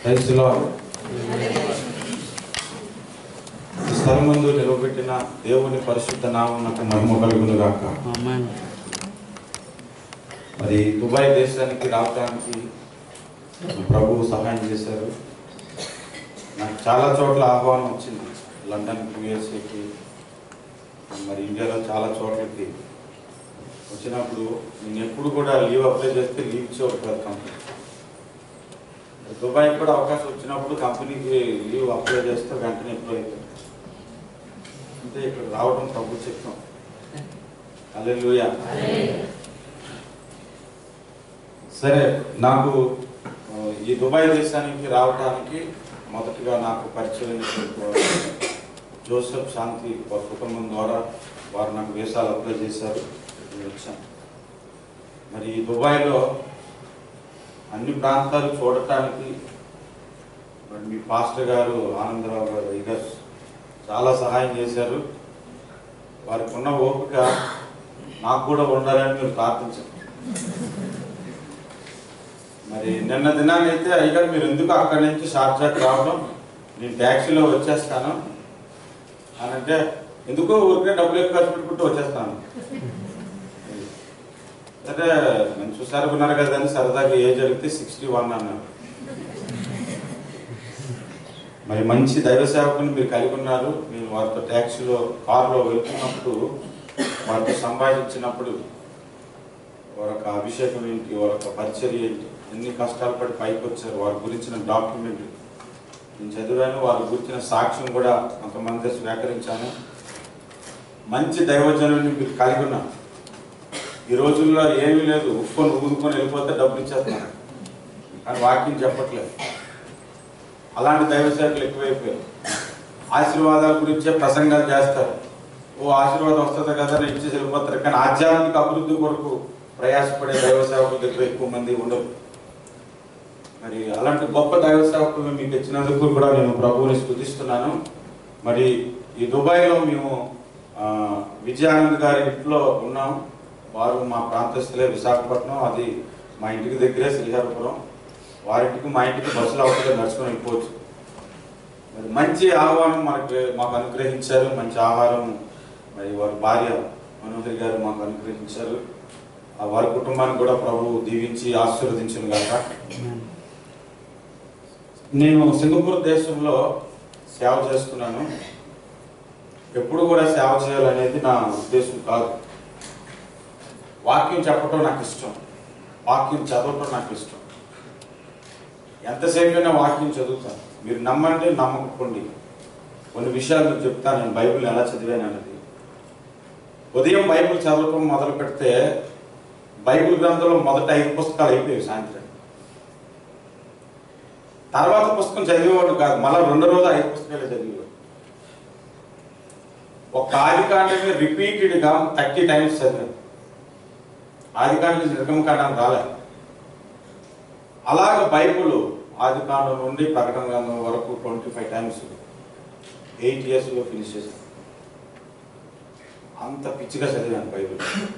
క్రైస్తులో ఈ స్థలం ముందు నిలవబెట్టిన దేవుని పరిశుద్ధ నామం మహిమ కలుగును గాక ఆమేన్ మరి దుబాయ్ దేశానికి రావడానికి ప్రభువు సహాయం చేశారు నాకు చాలా చోట్ల ఆహ్వానం వచ్చింది లండన్కి యుఎస్ఏకి మరి ఇండియాలో చాలా చోట్లకి వచ్చినప్పుడు నేను ఎప్పుడు కూడా లీవ్ అప్లై చేస్తే లీవ్ ఇచ్చేవాడు కాదు కంపెనీ దుబాయ్ కూడా అవకాశం వచ్చినప్పుడు కంపెనీకి లీవ్ అప్లై చేస్తే వెంటనే అప్లై అవుతుంది అంటే ఇక్కడ రావడం ప్రభు చిత్తం అల్లెలుయా సరే నాకు ఆ, ఈ దుబాయ్ దేశానికి రావడానికి మొదటగా నాకు పరిచయం జోసెఫ్ శాంతి వారి కుటుంబం ద్వారా వారు నాకు వీసాలు అప్లై చేశారు నేను వచ్చాను మరి ఈ దుబాయ్లో అన్ని ప్రాంతాలు చూడటానికి మరి మీ పాస్టర్ గారు ఆనందరావు గారు ఇగర్ చాలా సహాయం చేశారు వారికి ఉన్న ఓపిక నాకు కూడా ఉండాలని మీరు ప్రార్థించారు మరి నిన్న దినాన్ని అయితే అయ్యగారు మీరు ఎందుకు అక్కడి నుంచి షార్జాకి రావడం నేను ట్యాక్సీలో వచ్చేస్తాను అని అంటే ఎందుకో ఊరికే డబ్బులు ఎక్కువ ఖర్చు పెట్టుకుంటూ వచ్చేస్తాను అంటే నేను చూసారు ఉన్నారు కదా అని సరదాగా ఏ జరిగితే సిక్స్టీ వన్ అన్నారు మరి మంచి దైవ సేవకుని మీరు కలిగి ఉన్నారు నేను వారితో ట్యాక్సీలో కారులో వెళ్తున్నప్పుడు వారితో సంభాషించినప్పుడు వారొక అభిషేకం ఏంటి వారొక పరిచర్య ఏంటి ఎన్ని కష్టాలు పడి పైకి వచ్చారు వారి గురించిన డాక్యుమెంట్ నేను చదివాను వారి గురించిన సాక్ష్యం కూడా కొంతమంది స్వీకరించాను మంచి దైవజనుని మీరు కలిగి ఉన్నారు ఈ రోజుల్లో ఏమీ లేదు ఉప్పుకొని ఊదుకొని వెళ్ళిపోతే డబ్బులు ఇచ్చేస్తున్నారు కానీ వాక్యం చెప్పట్లేదు అలాంటి దైవ సేవకులు ఎక్కువైపోయారు ఆశీర్వాదాల గురించే ప్రసంగాలు చేస్తారు ఓ ఆశీర్వాదం వస్తుంది కదా అని ఇచ్చేసి వెళ్ళిపోతారు కానీ ఆధ్యాత్మిక అభివృద్ధి కొరకు ప్రయాసపడే దైవ సేవకుల దగ్గర ఎక్కువ మంది ఉండరు మరి అలాంటి గొప్ప దైవ సేవకులు మీకు ఇచ్చినందుకు కూడా నేను ప్రభువుని స్థుతిస్తున్నాను మరి ఈ దుబాయ్లో మేము ఆ, విజయానంద్ గారి ఇంట్లో ఉన్నాం వారు మా ప్రాంతస్తులే విశాఖపట్నం అది మా ఇంటికి దగ్గరే శ్రీహరిపురం వారింటికి మా ఇంటికి బస్సులు అవసరం నడుచుకొని వెళ్ళిపోవచ్చు మరి మంచి ఆహ్వానం మనకి మాకు అనుగ్రహించారు మంచి ఆహారం మరి వారి భార్య మనోహరి గారు మాకు అనుగ్రహించారు ఆ వారి కుటుంబాన్ని కూడా ప్రభు దీవించి ఆశీర్వదించిన గాక ఆమేన్ నేను సింగపూర్ దేశంలో సేవ చేస్తున్నాను ఎప్పుడు కూడా సేవ చేయాలనేది నా ఉద్దేశం కాదు వాక్యం చెప్పటం నాకు ఇష్టం వాక్యం చదవటం నాకు ఇష్టం ఎంతసేపు అయినా వాక్యం చదువుతాను మీరు నమ్మండి నమ్మకపోండి కొన్ని విషయాలు మీకు చెప్తాను నేను బైబిల్ ఎలా చదివాను అన్నది ఉదయం బైబిల్ చదవటం మొదలు పెడితే బైబిల్ గ్రంథంలో మొదట ఐదు పుస్తకాలు అయిపోయాయి సాయంత్రం తర్వాత పుస్తకం చదివేవాడు కాదు మళ్ళీ రెండో రోజు ఐదు పుస్తకాలు చదివేవాడు ఒక ఆది కాండమే రిపీటెడ్గా థర్టీ టైమ్స్ చదివాను ఆది కాండ నిర్గమకాండం రాలే అలాగ బైబుల్ ఆది కాండం నుండి ప్రకటన గ్రంథం వరకు ట్వంటీ ఫైవ్ టైమ్స్ ఎయిట్ ఇయర్స్లో ఫినిష్ చేశాను అంత పిచ్చిగా చదివాను బైబిల్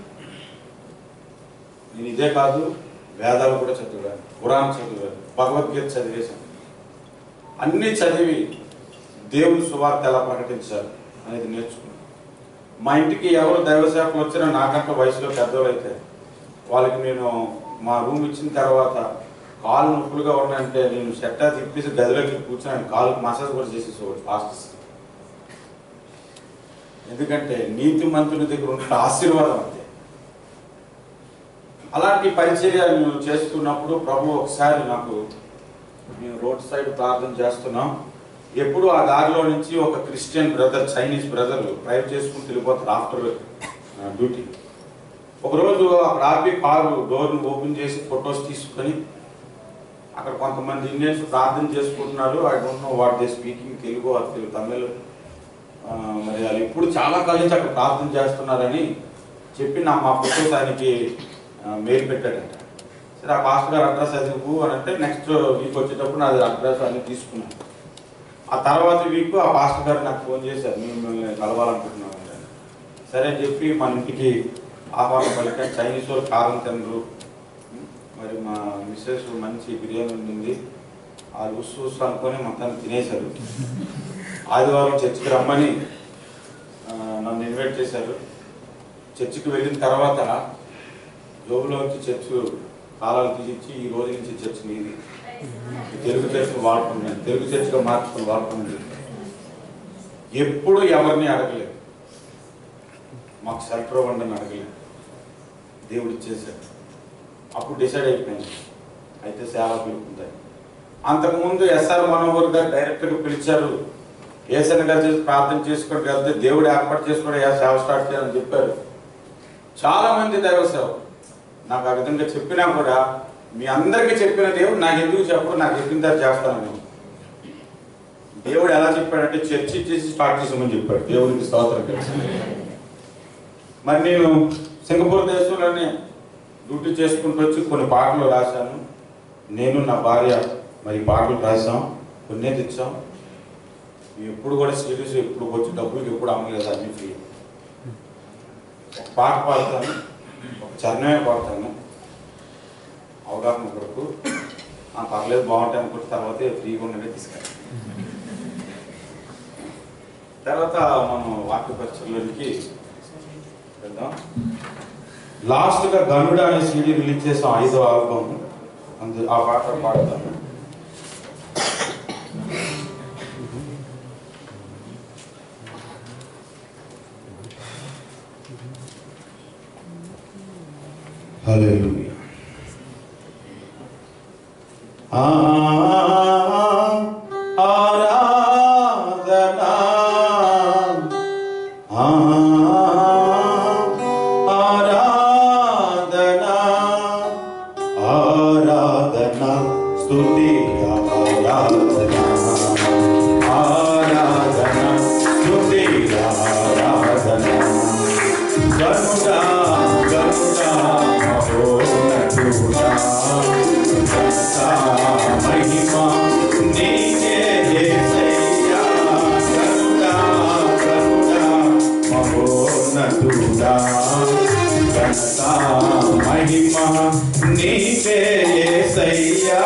నేను ఇదే కాదు వేదాలు కూడా చదివాను పురాణం చదివాను భగవద్గీత చదివేశాను అన్నీ చదివి దేవుని సువార్త ఎలా ప్రకటించారు అనేది నేర్చుకున్నాను మా ఇంటికి ఎవరు దైవ సేవకులు వచ్చినా నాకంటే వయసులో పెద్దవాళ్ళు అయితే వాళ్ళకి నేను మా రూమ్ ఇచ్చిన తర్వాత కాలు నొప్పులుగా ఉన్నాయంటే నేను సెట్టా తిప్పేసి గదిలోకి కూర్చొని కాలుకి మసాజ్ కూడా చేసేసేవాడు ఫాస్ట్ ఎందుకంటే నీతి మంత్రుని దగ్గర ఉన్న ఆశీర్వాదం అంతే అలాంటి పరిచర్య నేను చేస్తున్నప్పుడు ప్రభు ఒకసారి నాకు మేము రోడ్ సైడ్ ప్రార్థన చేస్తున్నాం ఎప్పుడు ఆ దారిలో నుంచి ఒక Christian brother Chinese brother drive చేసుకుని వెళ్ళిపోతారు ఆఫ్టర్ డ్యూటీ ఒకరోజు అక్కడ ఆపి కారు డోర్ని ఓపెన్ చేసి ఫొటోస్ తీసుకొని అక్కడ కొంతమంది ఇండియన్స్ ప్రార్థన చేసుకుంటున్నారు I don't know what they speaking Telugu or Telugu Tamil ఆ, మరి వాళ్ళు ఇప్పుడు చాలా కాలం నుంచి అక్కడ ప్రార్థన చేస్తున్నారని చెప్పి నా మా ఫొటోస్ ఆయనకి మెయిల్ పెట్టాడంట సరే ఆ పాస్టర్ గారు అడ్రస్ అది ఇవ్వు అని అంటే నెక్స్ట్ వీక్ వచ్చేటప్పుడు నాది అడ్రస్ అన్ని తీసుకున్నాను ఆ తర్వాత వీక్ ఆ పాస్టర్ గారు నాకు ఫోన్ చేశారు మేము మిమ్మల్ని కలవాలనుకుంటున్నాం అని. సరే అని చెప్పి మన ఇంటికి ఆహ్వానం పలికాను చైనీస్ వాళ్ళు కారం తినరు మరి మా మిస్సెస్ మంచి బిర్యానీ ఉండింది ఆ ఉసు ఉసు అనుకొని మొత్తాన్ని తినేశారు ఆదివారం చర్చికి రమ్మని ఆ, నన్ను ఇన్వైట్ చేశారు చర్చికి వెళ్ళిన తర్వాత జోబులోంచి చర్చ్ కాలాలు తీసి ఈ రోజు నుంచి చర్చ్ నీది ఈ తెలుగు చర్చ్ వాడుకున్నాను తెలుగు చర్చిగా మార్చుకుని వాడుకున్నాను ఎప్పుడు ఎవరిని అడగలేదు మాకు షెల్టర్ ఇవ్వండి అని అడగలేదు దేవుడు ఇచ్చేసాడు అప్పుడు డిసైడ్ అయిపోయింది అయితే సేవ పిలుపుతాయి అంతకుముందు ఎస్ఆర్ మనోహర్ గారు డైరెక్ట్గా పిలిచారు ఏసన్ గారు చేసి ప్రార్థన చేసుకుంటూ వెళ్తే దేవుడు ఏర్పాటు చేసుకుని ఏ సేవ స్టార్ట్ చేయాలని చెప్పారు చాలా మంది దైవ సేవ నాకు ఆ విధంగా చెప్పినా కూడా మీ అందరికీ చెప్పిన దేవుడు నాకు ఎందుకు చెప్పరు నాకు చెప్పిన తర్వాత చేస్తాను దేవుడు ఎలా చెప్పాడంటే చర్చి చేసి స్టార్ట్ చేసామని చెప్పాడు దేవుడికి స్తోత్రం కలిసి మరి నేను సింగపూర్ దేశంలోనే డ్యూటీ చేసుకుంటూ వచ్చి కొన్ని పాటలు రాశాను నేను నా భార్య మరి పాటలు రాసాం కొన్ని తెచ్చాం ఎప్పుడు కూడా సిరీస్ ఎప్పుడు వచ్చి డబ్బులకి ఎప్పుడు అమ్మలేదు అన్ని ఫ్రీ ఒక పాట పాడతాను ఒక చరణమే పాడతాను అవగాహన కొరకు ఆ పర్లేదు బాగుంటాయి అనుకుంటే తర్వాత ఫ్రీగా ఉండగా తీసుకెళ్ళాను తర్వాత మనం వాక్య పరిచయంలోనికి వెళ్దాం లాస్ట్గా గనుడ అనే సీడీ రిలీజ్ చేసాం ఐదో ఆల్బమ్ అందు ఆ పాట పాడతాను హల్లెలూయా ఆ ఆరాధనా ఆ ఆరాధనా ఆరాధనా స్తుతి ఆరాధనా ఆరాధనా స్తుతి ఆరాధనా గరుడా గరుడా మహోన్నతుడా గంతా మహిమ నీకే యేసయ్యా గరుడా గరుడా మహోన్నతుడా గంతా మహిమ నీకే యేసయ్యా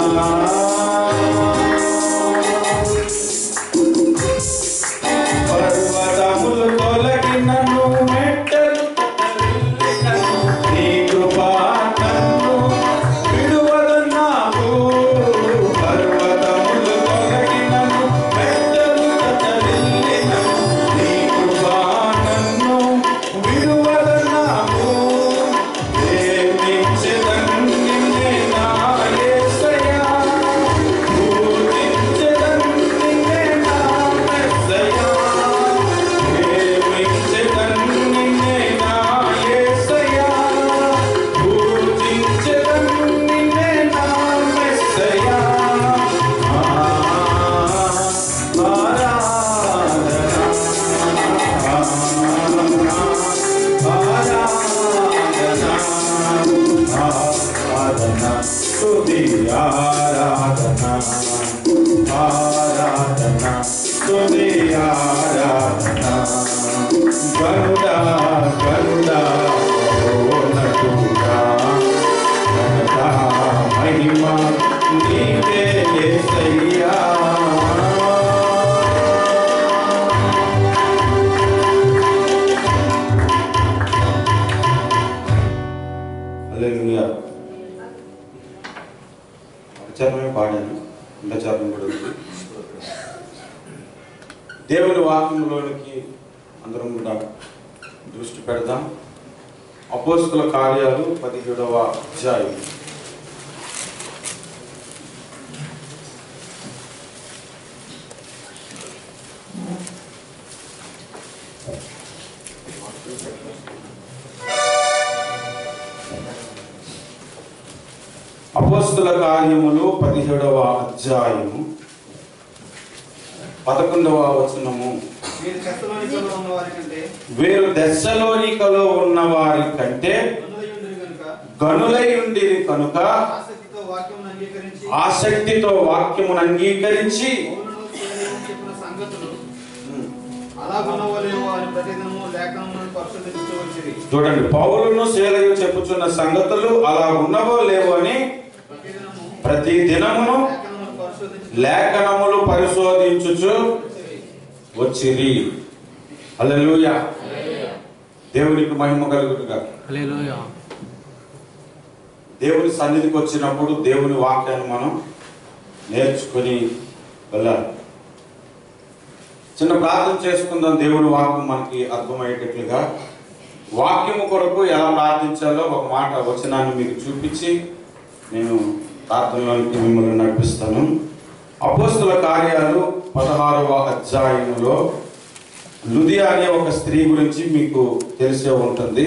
పర్వతములు తొలగినను మెట్టలు తొలగినను నీ కృపా నన్ను విడువదన్నావు పర్వతములు తొలగినను మెట్టలు తొలగినను నీ కృపా నన్ను విడువదన్నావు ప్రేమించెదను నిన్నే నా యేసయ్యా పూజించెదను నిన్నే నా మెస్సయ్యా ప్రేమించెదను నిన్నే నా యేసయ్యా పూజించెదను నిన్నే నా మెస్సయ్యా ఆరాధన స్తుతి ఆరాధన ఆరాధన స్తుతి ఆరాధన గరుడ గరుడ ఓనటుడా ఘనత మహిమ నీకే యేసయ్యా హల్లెలూయా ఒక చరణమే పాడాను ఇంత చరణం కూడా ఉంది దేవుని వాక్యంలోనికి అందరం కూడా దృష్టి పెడదాం అపోస్తుల కార్యాలు పదిహేడవ అధ్యాయం అపోస్తుల కార్యములు పదిహేడవ అధ్యాయము పదకొండవ వచనము మీరు చెత్తలోనికలో ఉన్న వారి కంటే వీరు దశలోనికలో ఉన్న వారి కంటే గనులయుండిరి గనుక గనులై ఉండిరి కనుక ఆసక్తితో వాక్యమును అంగీకరించి ఆసక్తితో వాక్యమును అంగీకరించి పౌలును సీలయు చెప్పిన సంగతులు అలాగున్నవలేమో అని ప్రతిదినము లేఖనములను పరిశోధించు వచ్చిరి చూడండి పౌలును శీలయు చెప్పుచున్న సంగతులు అలా ఉన్నవో లేవో అని ప్రతిదినము ప్రతి దినమును లేఖనములను పరిశోధించి లేఖనములు పరిశోధించుచు వచ్చిరి హల్లెలూయా దేవునికి మహిమ కలుగుతుగా హల్లెలూయా దేవుని సన్నిధికి వచ్చినప్పుడు దేవుని వాక్యాన్ని మనం నేర్చుకొని వెళ్ళాలి చిన్న ప్రార్థన చేసుకుందాం దేవుని వాక్యం మనకి అర్థమయ్యేటట్లుగా వాక్యము కొరకు ఎలా ప్రార్థించాలో ఒక మాట వచనాన్ని మీకు చూపించి నేను ప్రార్థనలోనికి మిమ్మల్ని నడిపిస్తాను అపోస్తుల కార్యాలు పదహారవ అధ్యాయములో లుదియా అనే ఒక స్త్రీ గురించి మీకు తెలిసే ఉంటుంది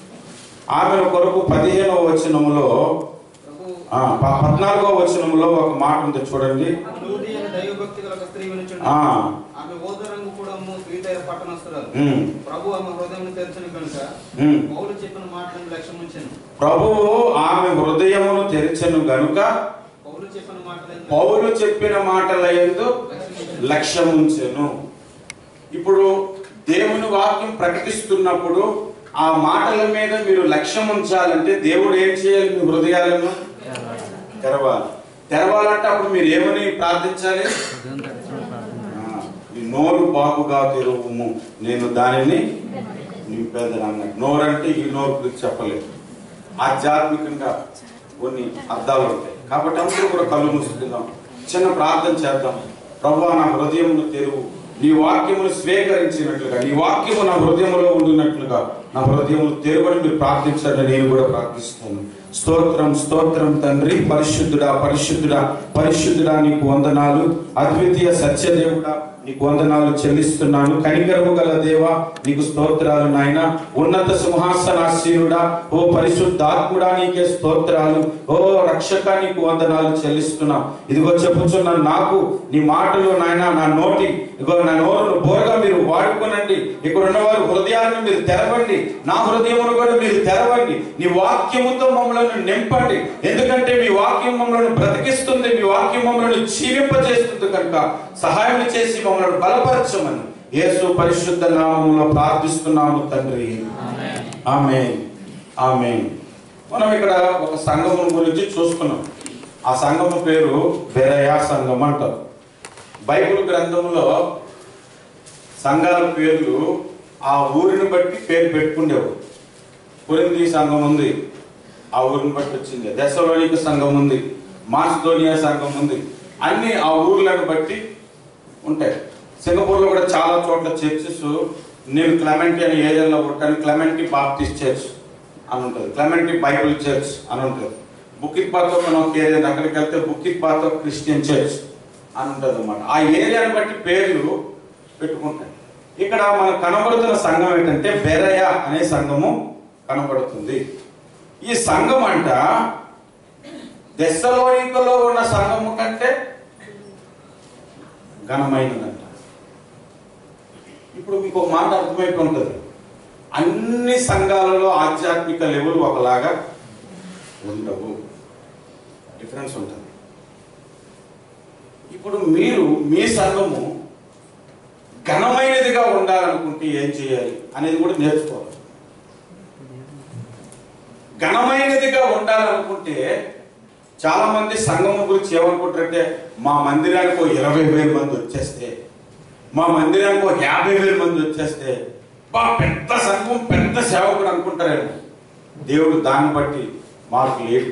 ఆమె కొరకు పదిహేనవ వచనములో ప్రభు ఆ, ప- పద్నాలుగో వచనంలో ఒక మాట ఉంది చూడండి లూది అనే దైవభక్తి గల ఒక స్త్రీ వినుచుండు. ఆ. ఆమె ఓద రంగు కూడా శ్రీతైర పట్టణస్తురాలు ఉమ్, ప్రభు ఆమె హృదయం తెరచని కనుక ఉమ్. పౌలు చెప్పిన మాటలను లక్ష్యం ఉంచాను ప్రభువు ఆమె హృదయమును తెరిచెను గనుక పౌలు చెప్పిన మాటలను పౌలు చెప్పిన మాటల యందు లక్ష్యం ఉంచెను ఇప్పుడు దేవుని వాక్యం ప్రకటిస్తున్నప్పుడు ఆ మాటల మీద మీరు లక్ష్యం ఉంచాలంటే దేవుడు ఏం చేయాలి మీ హృదయాలను తెరవాలి తెరవాలంటే అప్పుడు మీరు ఏమని ప్రార్థించాలి ఉదయం తట్టుకుని ప్రార్థన ఆ, ఈ నోరు బాగుగా తెరువుము నేను దానిని నింపేదని అన్నాడు నోరు అంటే ఈ నోరు గురించి చెప్పలేదు ఆధ్యాత్మికంగా కొన్ని అర్థాలు ఉంటాయి కాబట్టి అందరూ కూడా కళ్ళు మూసుకుందాం చిన్న ప్రార్థన చేద్దాం ప్రభు నా హృదయమును తెరువు నీ వాక్యమును స్వీకరించినట్లుగా నీ వాక్యము నా హృదయంలో ఉండినట్లుగా నా హృదయమును తెరువని మీరు ప్రార్థించండి నేను కూడా ప్రార్థిస్తాను స్తోత్రం స్తోత్రం తండ్రి పరిశుద్ధుడా పరిశుద్ధుడా పరిశుద్ధుడా నీకు వందనాలు అద్వితీయ సత్యదేవుడా నీకు వందనాలు చెల్లిస్తున్నాను కనికరము గల దేవా నీకు స్తోత్రాలు నాయన ఉన్నత సింహాసనాశీనుడా ఓ పరిశుద్ధాత్ముడా నీకే స్తోత్రాలు ఓ రక్షక నీకు వందనాలు చెల్లిస్తున్నా ఇదిగో చెప్పుచున్న నాకు నీ మాటలు నాయన నా నోటి ఇదిగో నా నోరును బోరగా మీరు వాడుకోనండి ఇక్కడ ఉన్నవారు హృదయాన్ని మీరు తెరవండి నా హృదయమును కూడా మీరు తెరవండి నీ వాక్యముతో మమ్మల్ని నింపండి ఎందుకంటే మీ వాక్యం మమ్మల్ని బ్రతికిస్తుంది మీ వాక్యం మమ్మల్ని జీవింపజేస్తుంది కనుక సహాయం చేసి మమ్మల్ని బలపరచమని యేసు పరిశుద్ధ నామములో ప్రార్థిస్తున్నాము తండ్రి ఆమె ఆమె మనం ఇక్కడ ఒక సంఘము గురించి చూసుకున్నాం ఆ సంఘము పేరు బెరయా సంఘం అంటారు బైబిల్ గ్రంథంలో సంఘాల పేర్లు ఆ ఊరిని బట్టి పేరు పెట్టుకునేవారు కొరింది సంఘం ఉంది ఆ ఊరిని బట్టి వచ్చింది దశలోనిక సంఘం ఉంది మాసిదోనియా సంఘం ఉంది అన్ని ఆ ఊర్లను బట్టి ఉంటాయి సింగపూర్లో కూడా చాలా చోట్ల చర్చెస్ నేను క్లెమెంటీ అనే ఏరియాలో ఉంటాను క్లెమెంటీ బాప్టిస్ట్ చర్చ్ అని ఉంటుంది క్లెమెంటీ బైబిల్ చర్చ్ అని ఉంటుంది బుకిత్ పాతో మనం ఒక ఏరియా అక్కడికి వెళ్తే బుకిత్ పాతో క్రిస్టియన్ చర్చ్ అని ఉంటుంది అనమాట ఆ ఏరియాని బట్టి పేర్లు పెట్టుకుంటాయి ఇక్కడ మనకు కనబడుతున్న సంఘం ఏంటంటే బెరయ అనే సంఘము కనబడుతుంది ఈ సంఘం అంట దెస్సలోనికలో ఉన్న సంఘము కంటే ఘనమైనదంట ఇప్పుడు మీకు ఒక మాట అర్థమైపోయి ఉంటుంది అన్ని సంఘాలలో ఆధ్యాత్మిక లెవెల్ ఒకలాగా ఉండవు డిఫరెన్స్ ఉంటుంది ఇప్పుడు మీరు మీ సంఘము ఘనమైనదిగా ఉండాలనుకుంటే ఏం చేయాలి అనేది కూడా నేర్చుకోవాలి ఘనమైనదిగా ఉండాలనుకుంటే చాలా మంది సంఘం గురించి ఏమనుకుంటారంటే మా మందిరానికి ఒక ఇరవై వేల మంది వచ్చేస్తే మా మందిరానికి ఒక యాభై వేల మంది వచ్చేస్తే బా పెద్ద సంఘం పెద్ద సేవకుడు అనుకుంటారేమో దేవుడు దాన్ని బట్టి మాకు లేడు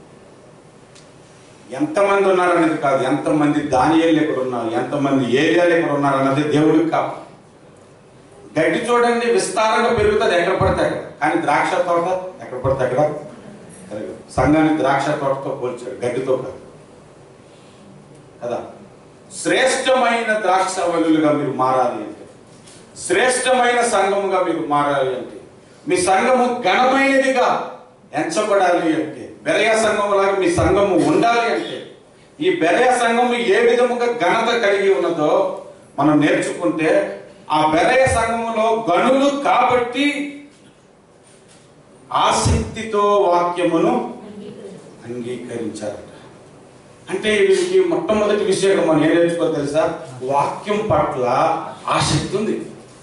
ఎంతమంది ఉన్నారనేది కాదు ఎంతమంది దానియాలు ఇక్కడ ఉన్నారు ఎంతమంది ఏరియాలు ఇక్కడ ఉన్నారు అన్నది దేవుడికి కాదు గడ్డి చూడండి విస్తారంగా పెరుగుతుంది ఎక్కడ పడితే అక్కడ కానీ ద్రాక్ష తోట ఎక్కడ పడితే అక్కడ పెరగదు. సంఘాన్ని ద్రాక్ష తోటతో పోల్చాడు గడ్డితో కాదు కదా శ్రేష్టమైన ద్రాక్ష వల్లులుగా మీరు మారాలి అంటే శ్రేష్టమైన సంఘముగా మీరు మారాలి అంటే మీ సంఘము ఘనమైనదిగా ఎంచబడాలి అంటే బెరయ సంఘం లాగా మీ సంఘము ఉండాలి అంటే ఈ బెరయ సంఘము ఏ విధముగా ఘనత కలిగి ఉన్నదో మనం నేర్చుకుంటే ఆ బెరయ సంఘములో గనులు కాబట్టి ఆసక్తితో వాక్యమును అంగీకరించారట అంటే వీరికి మొట్టమొదటి విషయం మనం ఏం నేర్చుకో తెలుసా వాక్యం పట్ల ఆసక్తి ఉంది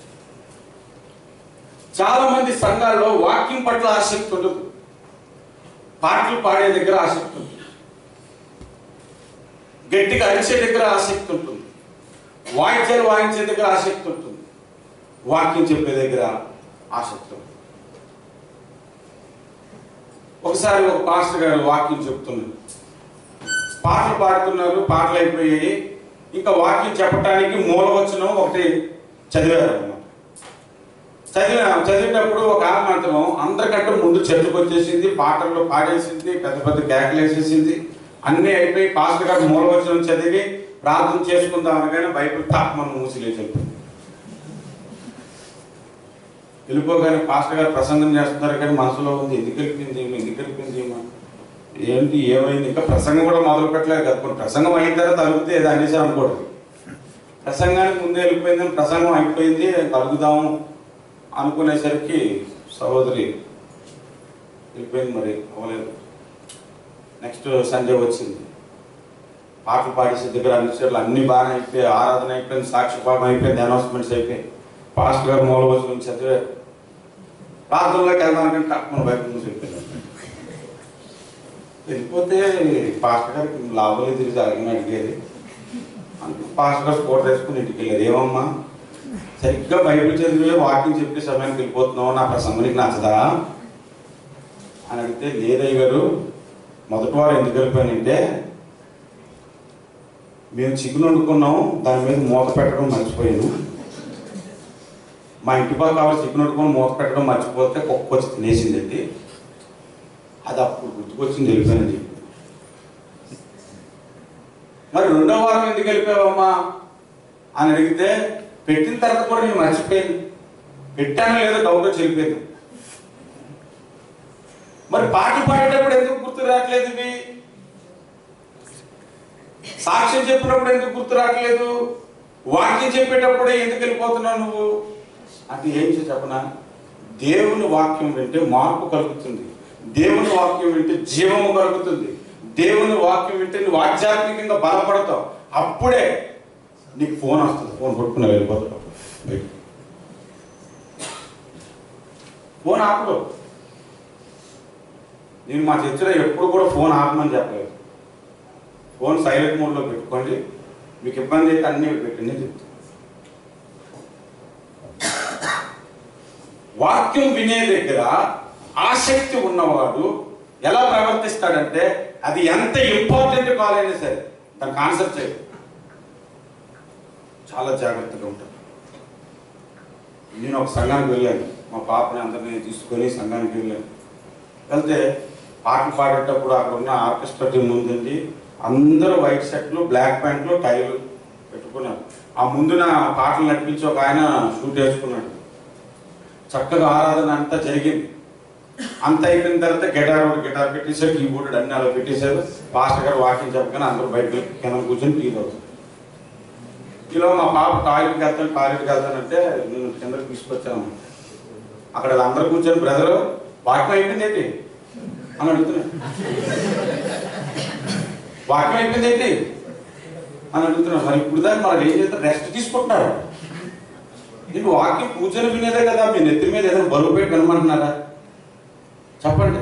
చాలా మంది సంఘాల్లో వాక్యం పట్ల ఆసక్తి ఉండదు పాటలు పాడే దగ్గర ఆసక్తి ఉంది గట్టిగా అరిచే దగ్గర ఆసక్తి ఉంటుంది వాయిద్యాలు వాయించే దగ్గర ఆసక్తి ఉంటుంది వాక్యం చెప్పే దగ్గర ఆసక్తి ఉంటుంది ఒకసారి ఒక పాస్టర్ గారు వాక్యం చెప్తున్నారు పాటలు పాడుతున్నారు పాటలు అయిపోయాయి ఇంకా వాక్యం చెప్పడానికి మూలవచనం ఒకటి చదివారు అన్నమాట చదివిన చదివినప్పుడు ఒక ఆమె మాత్రం అందరికంటే ముందు చర్చకు వచ్చేసింది పాటల్లో పాడేసింది పెద్ద పెద్ద కేకలు వేసేసింది అన్నీ అయిపోయి పాస్టర్ గారు మూలవచనం చదివి ప్రార్థన చేసుకుందాం అనగానే బైబిల్ తాప్ మనం మూసిలేసి వెళ్ళిపోయింది. వెళ్ళిపోగానే పాస్టర్ గారు ప్రసంగం చేస్తున్నారు కానీ మనసులో ఉంది ఎందుకు వెళ్ళిపోయింది ఈమె? ఎందుకు వెళ్ళిపోయింది ఈమె? ఏంటి ఏమైంది ఇంకా ప్రసంగం కూడా మొదలు పెట్టలేదు కదా కొన్ని ప్రసంగం అయిన తర్వాత అలిగితే ఏదో అనేసి అనుకోవడం ప్రసంగానికి ముందే వెళ్ళిపోయిందని ప్రసంగం అయిపోయింది కలుగుదాము అనుకునేసరికి సహోదరి వెళ్ళిపోయింది మరి అవ్వలేదు నెక్స్ట్ సండే వచ్చింది పాటలు పాడేసే దగ్గర అన్ని చోట్ల అన్ని బాగా అయిపోయాయి ఆరాధన అయిపోయింది సాక్షి భాగం అయిపోయింది అనౌన్స్మెంట్స్ అయిపోయాయి పాస్టర్ గారు మూల వచ్చిన చదివారు ప్రార్థనలోకి వెళ్దామంటే మన బయట నుంచి వెళ్ళిపోయింది వెళ్ళిపోతే పాస్టర్ గారికి లాభం లేదు తిరిగి అడిగిన అడిగేది అందుకు పాస్టర్ గారు స్కోర్ వేసుకుని ఇంటికి వెళ్ళేది ఏమమ్మా సరిగ్గా బైబిల్ చదివే వాక్యం చెప్పే సమయానికి వెళ్ళిపోతున్నావు నా ప్రసంగం నీకు నచ్చదా అని అడిగితే లేదయ్య గారు మొదటి వారు ఎందుకు వెళ్ళిపోయానంటే మేము చికెన్ వండుకున్నాం దాని మీద మూత పెట్టడం మర్చిపోయాను మా ఇంటి పక్క కావాలి చికెన్ వండుకొని మూత పెట్టడం మర్చిపోతే కుక్క వచ్చి తినేసిందండి అది అప్పుడు గుర్తుకొచ్చింది వెళ్ళిపోయినది మరి రెండో వారం ఎందుకు వెళ్ళిపోయావమ్మా అని అడిగితే పెట్టిన తర్వాత కూడా నేను మర్చిపోయాను పెట్టాను లేదో డౌట్ వచ్చి వెళ్ళిపోయాను మరి పాటలు పాడేటప్పుడు ఎందుకు గుర్తు రావట్లేదు ఇవి సాక్ష్యం చెప్పినప్పుడు ఎందుకు గుర్తు రావట్లేదు వాక్యం చెప్పేటప్పుడు ఎందుకు వెళ్ళిపోతున్నావు నువ్వు అంటే ఏం చేసి చెప్పనా దేవుని వాక్యం వింటే మార్పు కలుగుతుంది దేవుని వాక్యం వింటే జీవము కలుగుతుంది దేవుని వాక్యం వింటే నువ్వు ఆధ్యాత్మికంగా బలపడతావు అప్పుడే నీకు ఫోన్ వస్తుంది ఫోన్ పట్టుకుని వెళ్ళిపోతావు బయటికి. ఫోన్ ఆపడు నేను మా చర్చలో ఎప్పుడు కూడా ఫోన్ ఆపమని చెప్పలేదు ఫోన్ సైలెంట్ మోడ్లో పెట్టుకోండి మీకు ఇబ్బంది అయితే అన్నీ పెట్టండి అని చెప్తాను వాక్యం వినే దగ్గర ఆసక్తి ఉన్నవాడు ఎలా ప్రవర్తిస్తాడంటే అది ఎంత ఇంపార్టెంట్ కాల్ అయినా సరే దానికి ఆన్సర్ చేయదు చాలా జాగ్రత్తగా ఉంటాడు నేను ఒక సంఘానికి వెళ్ళాను మా పాపని అందరినీ తీసుకొని సంఘానికి వెళ్ళాను వెళ్తే పాటలు పాడేటప్పుడు అక్కడ ఉన్న ఆర్కెస్ట్రా టీం ఉందండి అందరూ వైట్ షర్ట్లు బ్లాక్ ప్యాంట్లు టైలు పెట్టుకున్నారు ఆ ముందున పాటలు నడిపించి ఒక ఆయన షూట్ వేసుకున్నాడు చక్కగా ఆరాధన అంతా జరిగింది అంత అయిపోయిన తర్వాత గిటార్ ఒకటి గిటార్ పెట్టేశారు కీబోర్డ్ అన్ని అలా పెట్టేశారు పాస్టర్ గారు వాకింగ్ చెప్పగానే అందరూ బయటకు వెళ్ళి కింద కూర్చొని టీ తాగుతారు ఈలో మా పాప టాయిలెట్కి వెళ్తాను టాయిలెట్కి వెళ్తానంటే నేను కిందకి తీసుకొచ్చాను అక్కడ అందరూ కూర్చొని బ్రదరు వాక్యం అయిపోయింది ఏంటి అని అడుగుతున్నా వాక్యం అయిపోయింది ఏంటి అని అడుగుతున్నా మరి ఇప్పుడు దాకా మరి ఏం చేస్తారు రెస్ట్ తీసుకుంటున్నారు నీకు వాక్యం పూజలు వినేదే కదా మీ నెత్తి మీద ఏదైనా బరువు పెట్టి వినమంటున్నారా చెప్పండి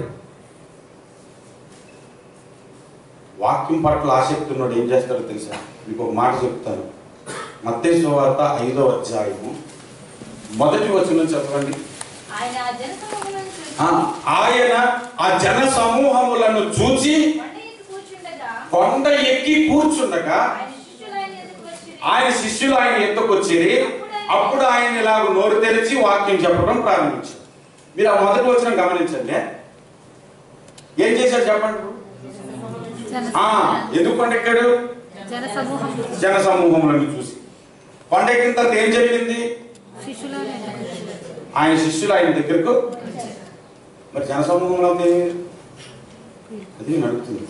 వాక్యం పట్ల ఆసక్తి ఉన్నాడు ఏం చేస్తాడో తెలుసా మీకు ఒక మాట చెప్తాను మత్తయి వార్త ఐదో అధ్యాయము మొదటి వచనం చెప్పండి ఆయన ఆ జనసమూహములను చూసి ఆ, ఆయన ఆ జన సమూహములను చూచి కొండ ఎక్కి కూర్చుండగా కొండ ఎక్కి కూర్చుండగా ఆయన శిష్యులు ఆయన ఎదురుకు వచ్చిరి. ఆయన శిష్యులు ఆయన ఎత్తుకు వచ్చిరి అప్పుడు ఆయన ఇలాగ నోరు తెరిచి వాక్యం చెప్పడం ప్రారంభించారు మీరు ఆ మొదటి వచనం గమనించండి ఏం చేశారు చెప్పండి ఆ, ఎందుకు కొండ ఎక్కాడు జన సమూహం జన సమూహములను చూసి కొండ ఎక్కిన తర్వాత ఏం జరిగింది శిష్యులనే ఆయన శిష్యులు ఆయన దగ్గరకు మరి జన సమూహంలో ఉంది అది నడుస్తుంది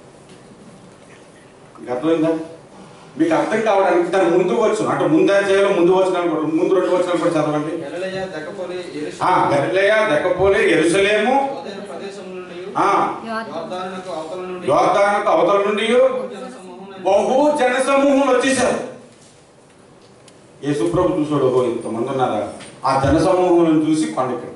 మీకు అర్థమైందా మీకు అర్థం కావడానికి దాని ముందు వచ్చు అంటే ముందే చేయాలి ముందు వచ్చిన ముందు రెండు వచ్చిన కూడా చదవండి గలిలయ దక్కపోలి ఆ గలిలయ దెక్కపోలే ఎరుసలేము యోధేయ ప్రదేశం నుండి ఆ యోర్దానునకు అవతల నుండి యోర్దానుకు అవతల నుండి జన సమూహములను బహు జన సమూహం వచ్చేసారు యేసుప్రభు చూసాడు ఓహో ఇంతమంది ఉన్నారా ఆ జన సమూహం చూసి కొండెక్కాడు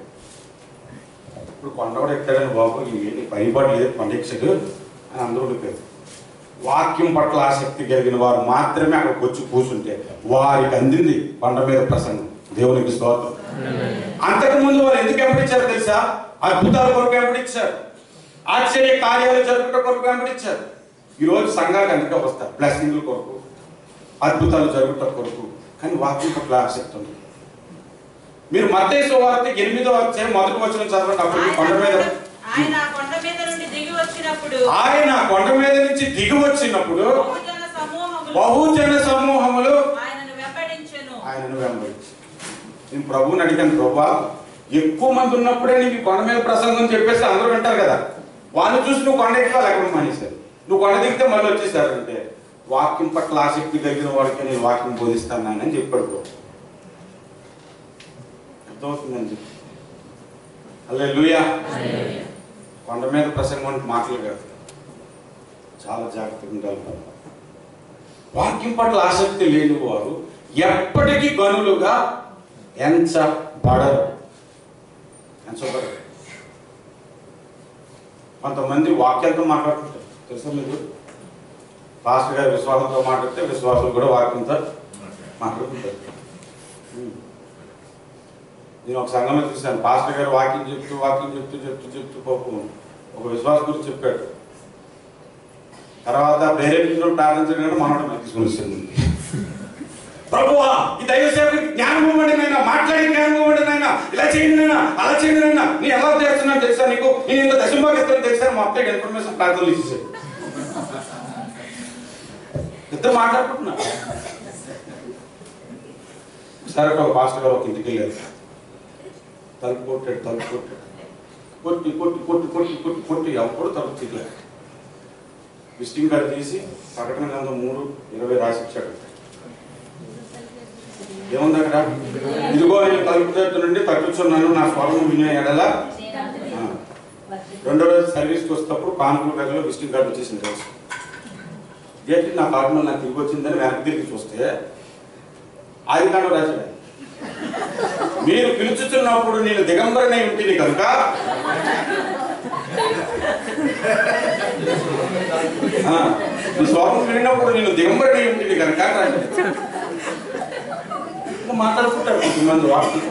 ఇప్పుడు కొండ కూడా ఎక్కాడని బాబు ఏంటి పైపాటు లేదు కొండ ఎక్కాడు అని అందరూ ఉండిపోయారు వాక్యం పట్ల ఆసక్తి కలిగిన వారు మాత్రమే అక్కడికి వచ్చి కూర్చుంటే వారికి అందింది కొండ మీద ప్రసంగం దేవునికి స్తోత్రం అంతకు ముందు వారు ఎందుకు వెంబడించారు తెలుసా అద్భుతాల కొరకు వెంబడించారు ఆశ్చర్య కార్యాలు జరుగుట కొరకు వెంబడించారు ఈ రోజు సంఘాలకు అందుకే వస్తారు బ్లెస్సింగ్ల కొరకు అద్భుతాలు జరుగుట కొరకు కానీ వాక్యం పట్ల ఆసక్తి ఉంది మీరు మత్తయి వార్త ఎనిమిదో అధ్యాయం మొదటి వచ్చిన చదవండి అప్పుడు ఈ కొండ మీద ఆయన ఆ కొండ మీద నుండి దిగి వచ్చినప్పుడు ఆయన కొండ మీద నుంచి దిగి వచ్చినప్పుడు బహుజన సమూహములు బహుజన సమూహములు ఆయనను వెంబడించెను ఆయనను వెంబడించి నేను ప్రభువుని అడిగాను ప్రభా ఎక్కువ మంది ఉన్నప్పుడే నీకు ఈ కొండ మీద ప్రసంగం చెప్పేసి అందరూ వింటారు కదా వాళ్ళని చూసి నువ్వు కొండ ఎక్కాలి ఎక్కడ మానేశారు నువ్వు కొండ దిగితే మళ్ళీ వచ్చేసారంటే వాక్యం పట్ల ఆసక్తి కలిగిన వాడికి నేను వాక్యం బోధిస్తాను నాయన అని చెప్పాడు ప్రభు అర్థమవుతుందని చెప్పి అల్లే లూయా కొండ మీద ప్రసంగం అంటే మాటలు కాదు చాలా జాగ్రత్తగా ఉండాలి మనం. వాక్యం పట్ల ఆసక్తి లేని వారు ఎప్పటికీ గనులుగా ఎంచబడరు ఎంచబడరు కొంతమంది వాక్యాలతో మాట్లాడుతుంటారు తెలుసా మీకు పాస్టర్ గారు విశ్వాసంతో మాట్లాడితే విశ్వాసం కూడా వాక్యంతో మాట్లాడుతుంటారు ఉం. నేను ఒక సంఘంలో చూశాను పాస్టర్ గారు వాక్యం చెప్తూ వాక్యం చెప్తూ చెప్తూ చెప్తూ పాపం ఒక విశ్వాస గురించి చెప్పాడు తర్వాత ప్రేరేపించడం ప్రార్థించడం కూడా మనోడు మనకి తీసుకుని వచ్చింది ప్రభువా ఈ దైవ సేవకుడికి జ్ఞానం ఇవ్వండి నాయన మాట్లాడి జ్ఞానం ఇవ్వండి నాయన ఇలా చేయండి నాయన అలా చేయండి నాయన నేను ఎలా చేస్తున్నాను తెలుసా నీకు నేను ఇంత దశంబాగా ఇస్తాను తెలుసా మా అత్తయ్య ఇన్ఫర్మేషన్ ప్రార్థనలు ఇచ్చేసాడు ఇద్దరు మాట్లాడుకుంటున్నారు సరే ఒక పాస్టర్ గారు ఒక ఇంటికి వెళ్ళారు తలుపు కొట్టాడు తలుపు కొట్టాడు కొట్టి కొట్టి కొట్టి కొట్టి కొట్టి కొట్టి ఎవరు తలుపు తీయలేదు విజిటింగ్ కార్డు తీసి ప్రకటన గ్రంథం మూడు ఇరవై రాసి ఇచ్చాడు ఏముంది అక్కడ ఇదిగో నేను తలుపు తట్టు నుండి తట్టుచున్నాను నా స్వరం వినే ఎడల ఆ. రెండో రోజు సర్వీస్కి వస్తేప్పుడు కాన్పూర్ గదిలో విజిటింగ్ కార్డు వచ్చేసింది తెలుసు ఏంటి నా కార్డు నాకు తిరిగి వచ్చిందని వెనక్కి తిరిగి చూస్తే ఆది కాండం రాశాడు ఆయన. మీరు పిలుచుతున్నప్పుడు నేను దిగంబరనై ఉంటుంది కనుక ఆ, నీ స్వరం విన్నప్పుడు నేను దిగంబరనై ఉంటుంది కనుక అని రాశాడు ఇంకా మాట్లాడుకుంటారు కొంతమంది వాక్యంతో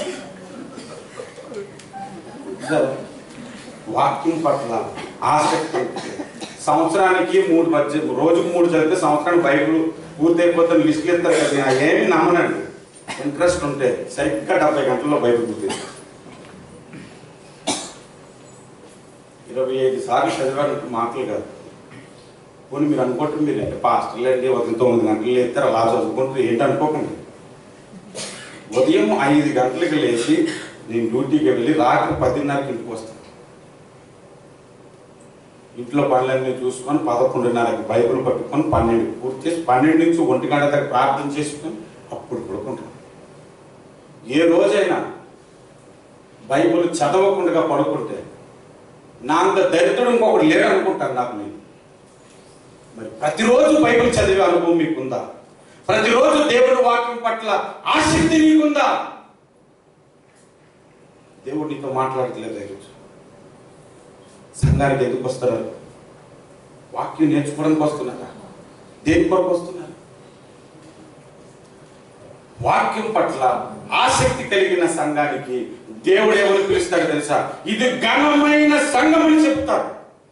సరే. వాక్యం పట్ల ఆసక్తి ఉంటే సంవత్సరానికి మూడు మధ్య రోజుకు మూడు చదివితే సంవత్సరానికి బైబిల్ పూర్తయిపోతే లిస్టులు ఇస్తారు కదా నేను ఏమి నమ్మనండి ఇంట్రెస్ట్ ఉంటే సరిగ్గా డెబ్బై గంటల్లో బైబిల్ పూర్తి ఇరవై ఐదు సార్లు చదివారంటే మాటలు కాదు పోనీ మీరు అనుకుంటారు మీరు అంటే పాస్టర్లు అండి ఉదయం తొమ్మిది గంటలు లేస్తారు అలా చదువుకుంటారు ఏంటి అనుకోకండి ఉదయం ఐదు గంటలకు లేచి నేను డ్యూటీకి వెళ్ళి రాత్రి పదిన్నరకి ఇంటికి వస్తాను ఇంట్లో పనులన్నీ చూసుకొని పదకొండున్నరకి బైబిల్ పట్టుకొని పన్నెండు పూర్తి చేసి పన్నెండు నుంచి ఒంటి గంట దాకా ప్రార్థన చేసుకొని అప్పుడు పడుకుంటాను ఏ రోజైనా బైబిల్ చదవకుండా పడుకుంటే నా అంత దరిద్రుడు ఇంకొకటి లేడు అనుకుంటాను నాకు నేను మరి ప్రతిరోజు బైబిల్ చదివే అనుభవం మీకుందా ప్రతిరోజు దేవుడి వాక్యం పట్ల ఆసక్తి నీకుందా దేవుడు నీతో మాట్లాడట్లేదు ఈరోజు సంఘానికి ఎందుకు వస్తున్నారు వాక్యం నేర్చుకోవడానికి వస్తున్నారా దేని కొరకు వస్తున్నారు వాక్యం పట్ల ఆసక్తి కలిగిన సంఘానికి దేవుడు ఏమని పిలుస్తాడు తెలుసా ఇది ఘనమైన సంఘం అని చెప్తాడు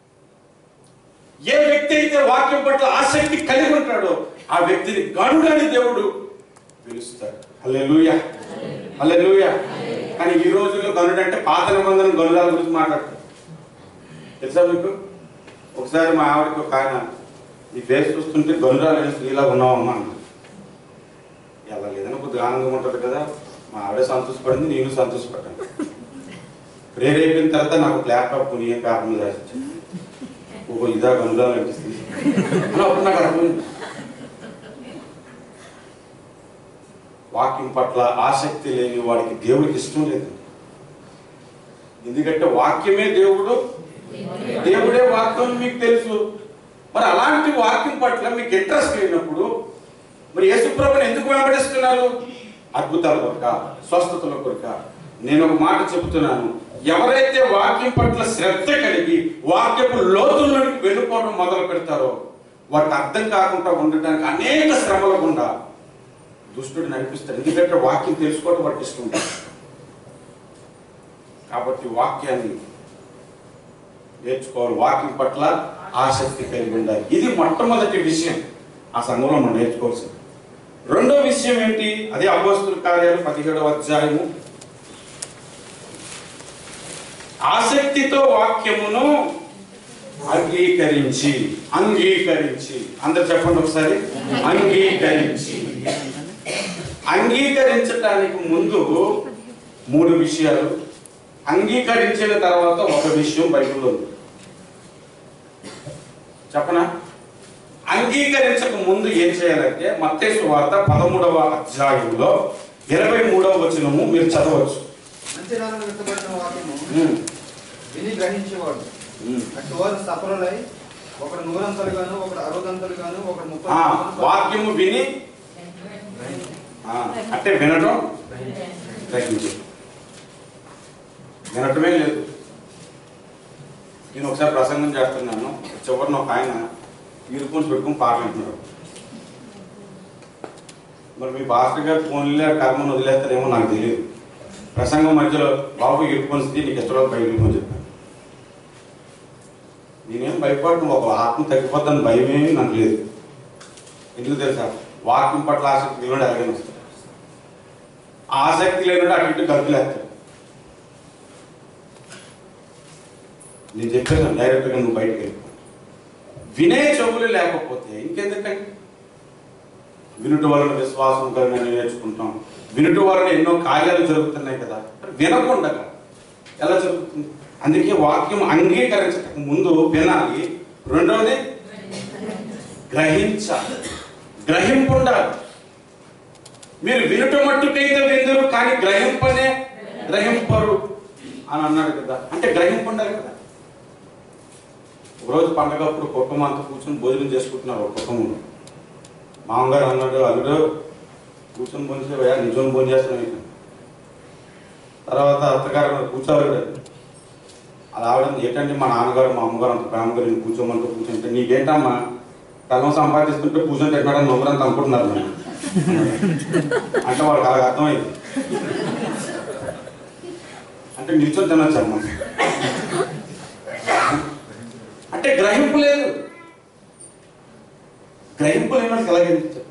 ఏ వ్యక్తి అయితే వాక్యం పట్ల ఆసక్తి కలిగి ఉంటాడో ఆ వ్యక్తిని గనుడని దేవుడు పిలుస్తాడు హల్లెలూయ హల్లెలూయ కానీ ఈ రోజుల్లో గనుడు అంటే పాత నిబంధన గనుడాల గురించి మాట్లాడతారు తెలుసా మీకు ఒకసారి మా ఆవిడకి ఒక ఆయన ఈ ఫేస్ చూస్తుంటే గనురాలు స్త్రీలా ఉన్నావమ్మా అన్న ఎలా లేదని కొద్దిగా ఆనందంగా ఉంటుంది కదా మా ఆవిడ సంతోషపడింది నేను సంతోషపడ్డాను ప్రేరేపిన తర్వాత నాకు ల్యాప్టాప్ కొని ఏం కారణం రాసించాను ఓహో ఇదా గనురాలు అనిపిస్తుంది అని అప్పుడు నాకు అర్థమైంది వాక్యం పట్ల ఆసక్తి లేని వాడికి దేవుడికి ఇష్టం లేదు ఎందుకంటే వాక్యమే దేవుడు దేవుడే వాక్యం మీకు తెలుసు మరి అలాంటి వాక్యం పట్ల మీకు ఇంట్రెస్ట్ లేనప్పుడు మరి యేసుప్రభుని ఎందుకు వెంబడిస్తున్నారు అద్భుతాల కొరక స్వస్థతల కొరక నేను ఒక మాట చెబుతున్నాను ఎవరైతే వాక్యం పట్ల శ్రద్ధ కలిగి వాక్యపు లోతుల్లోకి వెళ్ళిపోవడం మొదలు పెడతారో వారికి అర్థం కాకుండా ఉండడానికి అనేక శ్రమల గుండా దుష్టుడు నడిపిస్తాడు ఎందుకంటే వాక్యం తెలుసుకోవడం వాడికి ఇష్టం ఉంటుంది. కాబట్టి వాక్యాన్ని నేర్చుకోవాలి వాక్యం పట్ల ఆసక్తి కలిగి ఉండాలి ఇది మొట్టమొదటి విషయం ఆ సంఘంలో మనం నేర్చుకోవాల్సింది రెండో విషయం ఏంటి అదే అపోస్తుల కార్యాలు పదిహేడవ అధ్యాయము ఆసక్తితో వాక్యమును అంగీకరించి అంగీకరించి అందరు చెప్పండి ఒకసారి అంగీకరించి అంగీకరించటానికి ముందు మూడు విషయాలు అంగీకరించిన తర్వాత ఒక విషయం బైబిల్లో ఉంది చెప్పనా అంగీకరించక ముందు ఏం చేయాలంటే మత్తేసు వార్త పదమూడవ అధ్యాయంలో ఇరవై మూడవ వచనము మీరు చదవచ్చు మంచి నాన్న వ్యక్తపరిచిన వాక్యము ఉమ్, విని గ్రహించేవాడు ఉమ్. అటు వారు సఫలులై ఒకడు నూరంతలుగాను ఒకడు అరవదంతలుగాను ఒకడు ముప్పై ఆ, వాక్యము విని ఆ, అంటే వినటం గ్రహించడం వినటమే లేదు నేను ఒకసారి ప్రసంగం చేస్తున్నాను చివరిన ఒక ఆయన ఇయర్ ఫోన్స్ పెట్టుకుని పాటలు వింటున్నాడు మరి మీ భాస్కర్ గారు ఫోన్లే కర్మను వదిలేస్తారేమో నాకు తెలియదు ప్రసంగం మధ్యలో బాబు ఇయర్ ఫోన్స్ తీ నీకు ఇష్టం బయట ఇయర్ చెప్పాను నేనేం భయపడను ఒక ఆత్మ తగ్గిపోద్దని భయమేమి నాకు లేదు ఎందుకు తెలుసా వాక్యం పట్ల ఆసక్తి లేనుడు ఎలాగైనా వస్తాడు ఆసక్తి లేనుడు అటు ఇటు గంతులేస్తాడు నేను చెప్పాను డైరెక్ట్గా నువ్వు బయటకు వెళ్ళిపో వినే చెవులు లేకపోతే ఇంకెందుకండి వినుట వలన విశ్వాసం కలిగిన నేర్చుకుంటాం వినుట వలన ఎన్నో కార్యాలు జరుగుతున్నాయి కదా వినకుండా ఎలా జరుగుతుంది అందుకే వాక్యం అంగీకరించక ముందు వినాలి రెండవది గ్రహించాలి గ్రహింపు ఉండాలి మీరు వినుట మట్టుకైతే విందురు కానీ గ్రహింపనే గ్రహింపరు అని అన్నాడు కదా అంటే గ్రహింపు ఉండాలి కదా ఒకరోజు పండగప్పుడు కుటుంబం అంతా కూర్చొని భోజనం చేసుకుంటున్నారు ఒక కుటుంబంలో మామగారు అన్నాడు అల్లుడు కూర్చొని భోజనం చేయవా నిజం భోజనం చేస్తున్నాను తర్వాత అత్తగారు అన్నారు, కూర్చోవాలి అలా ఆవిడ ఏంటంటే మా నాన్నగారు మా అమ్మగారు అంత ప్రేమగా నేను కూర్చోమంటూ కూర్చుంటే నీకేంటమ్మా తలం సంపాదిస్తుంటే కూర్చొని తిన్నాడని నవ్వురంత అనుకుంటున్నారు నన్ను. అంటే వాళ్ళకి అలా అర్థమైంది అంటే నిల్చొని తినొచ్చమ్మా అంటే గ్రహింపు లేదు గ్రహింపు లేని వాళ్ళకి ఎలాగే చెప్పండి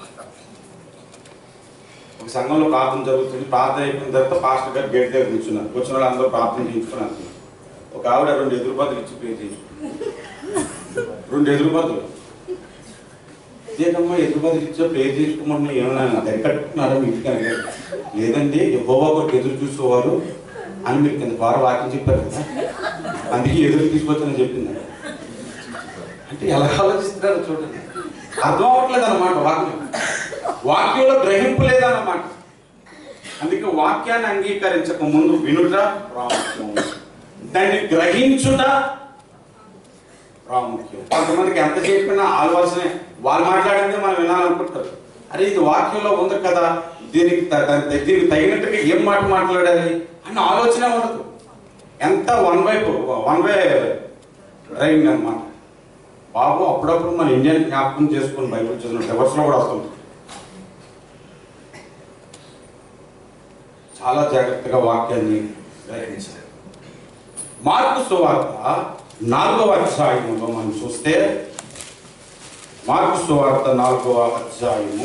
ఒక సంఘంలో ప్రార్థన జరుగుతుంది ప్రార్థన అయిపోయిన తర్వాత పాస్టర్ గారు గేట్ దగ్గర కూర్చున్నారు వచ్చిన వాళ్ళు అందరూ ప్రార్థన చేయించుకుని అంటున్నారు ఒక ఆవిడ రెండు ఎదురుబదులు ఇచ్చిపోయింది రెండు ఎదురుబదులు ఇదేనమ్మా ఎదురుబదులు ఇచ్చా ప్రే చేసుకోమని ఏమన్నా దరికట్టుకున్నారా మీ ఇంటికి అని అడిగారు. లేదండి యెహోవా కొరకు ఎదురు చూసేవారు అని మీరు కింద వార వాక్యం చెప్పారు కదా అందుకే ఎదురు తీసుకొచ్చానని చెప్పింది అంటే ఎలా ఆలోచిస్తున్నారో చూడండి అర్థం అవ్వట్లేదు అన్నమాట వాక్యం వాక్యంలో గ్రహింపు లేదన్నమాట అందుకే వాక్యాన్ని అంగీకరించక ముందు వినుట ప్రాముఖ్యం దాన్ని గ్రహించుట ప్రాముఖ్యం కొంతమందికి ఎంత చెప్పినా ఆలోచనే వాళ్ళు మాట్లాడిందే మనం వినాలనుకుంటారు అరే ఇది వాక్యంలో ఉంది కదా దీనికి త- త- దీనికి తగినట్టుగా ఏం మాట మాట్లాడాలి అన్న ఆలోచన ఉండదు ఎంత one way one way driving అన్నమాట బాబు అప్పుడప్పుడు మన ఇండియన్ జ్ఞాపకం చేసుకుని బైబిల్ చదివిన రివర్స్లో కూడా వస్తుంది చాలా జాగ్రత్తగా వాక్యాన్ని గ్రహించాలి మార్పు సువార్త నాలుగవ అధ్యాయములో మనం చూస్తే మార్పు సువార్త నాలుగవ అధ్యాయము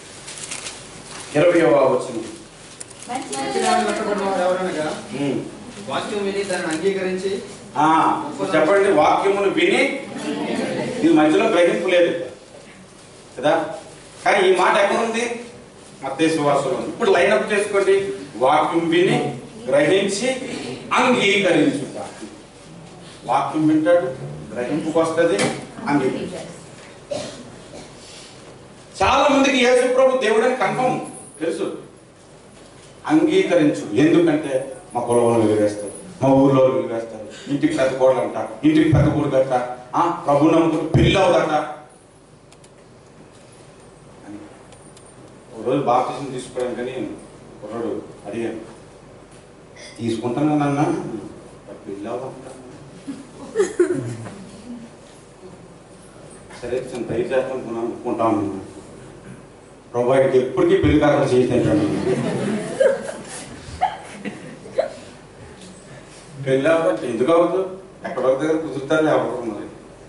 ఇరవయవ వచనం మంచి మంచి నాన్న వ్యక్తపడిన వారు ఎవరనగా ఉమ్. వాక్యం విని దాన్ని అంగీకరించి ఆ, చెప్పండి వాక్యమును విని ఇది మధ్యలో గ్రహింపు లేదు కదా కానీ ఈ మాట ఎక్కడుంది మత్తయి సువార్తలో ఉంది ఇప్పుడు లైన్ అప్ చేసుకోండి వాక్యం విని గ్రహించి అంగీకరించుట వాక్యం వింటాడు గ్రహింపుకు వస్తుంది అంగీకరించాడు చాలా మందికి యేసు ప్రభు దేవుడని కన్ఫర్మ్ తెలుసు అంగీకరించు ఎందుకంటే మా కులంలో వెలివేస్తారు మా ఊర్లో వెలివేస్తారు ఇంటికి పెద్ద కోడలు అంట ఇంటికి పెద్ద కొడుకు అంట ఆ, ప్రభు నమ్ముకుంటూ పెళ్ళి అవుదట అని. ఒక రోజు బాప్తిజం తీసుకోవడానికి కానీ కుర్రాడు అడిగాను తీసుకుంటాను నాన్న పెళ్ళి అవుదంట సరే చిన్న ట్రై చేస్తాను అనుకుంటా ఉన్నాను ప్రభు ఆయనకి ఎప్పటికీ పెళ్లి కాకుండా చేసేటాను పెళ్ళి అవ్వదు ఎందుకు అవ్వదు ఎక్కడో ఒక దగ్గర కుదురుతారు ఎవరు మరి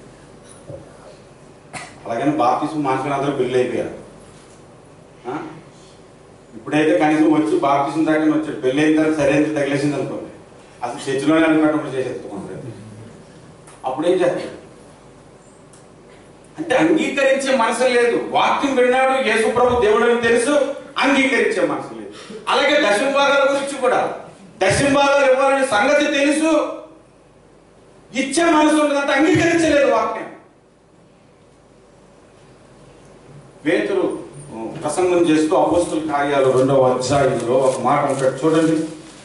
అలాగని బాప్తిసం మార్చుకుని అందరూ పెళ్ళి అయిపోయారు ఆ? ఇప్పుడైతే కనీసం వచ్చి బాప్తిసం దాకా వచ్చాడు పెళ్ళి అయిన తర్వాత సరైన తగిలేసింది అనుకోండి అసలు చర్చిలోనే అనుకున్నప్పుడు చేసేస్తాం అప్పుడు ఏం చేస్తాడు అంటే అంగీకరించే మనసు లేదు వాక్యం విన్నాడు యేసు ప్రభు దేవుడు అని తెలుసు అంగీకరించే మనసు లేదు అలాగే దశంభాగాల గురించి కూడా దశంభాగాలు ఇవ్వాలనే సంగతి తెలుసు ఇచ్చే మనసు ఉన్నదంటే అంగీకరించలేదు వాక్యం పేతురు ఉ, ప్రసంగం చేస్తూ అపోస్తుల కార్యాలు రెండవ అధ్యాయంలో ఒక మాట ఉంటాడు చూడండి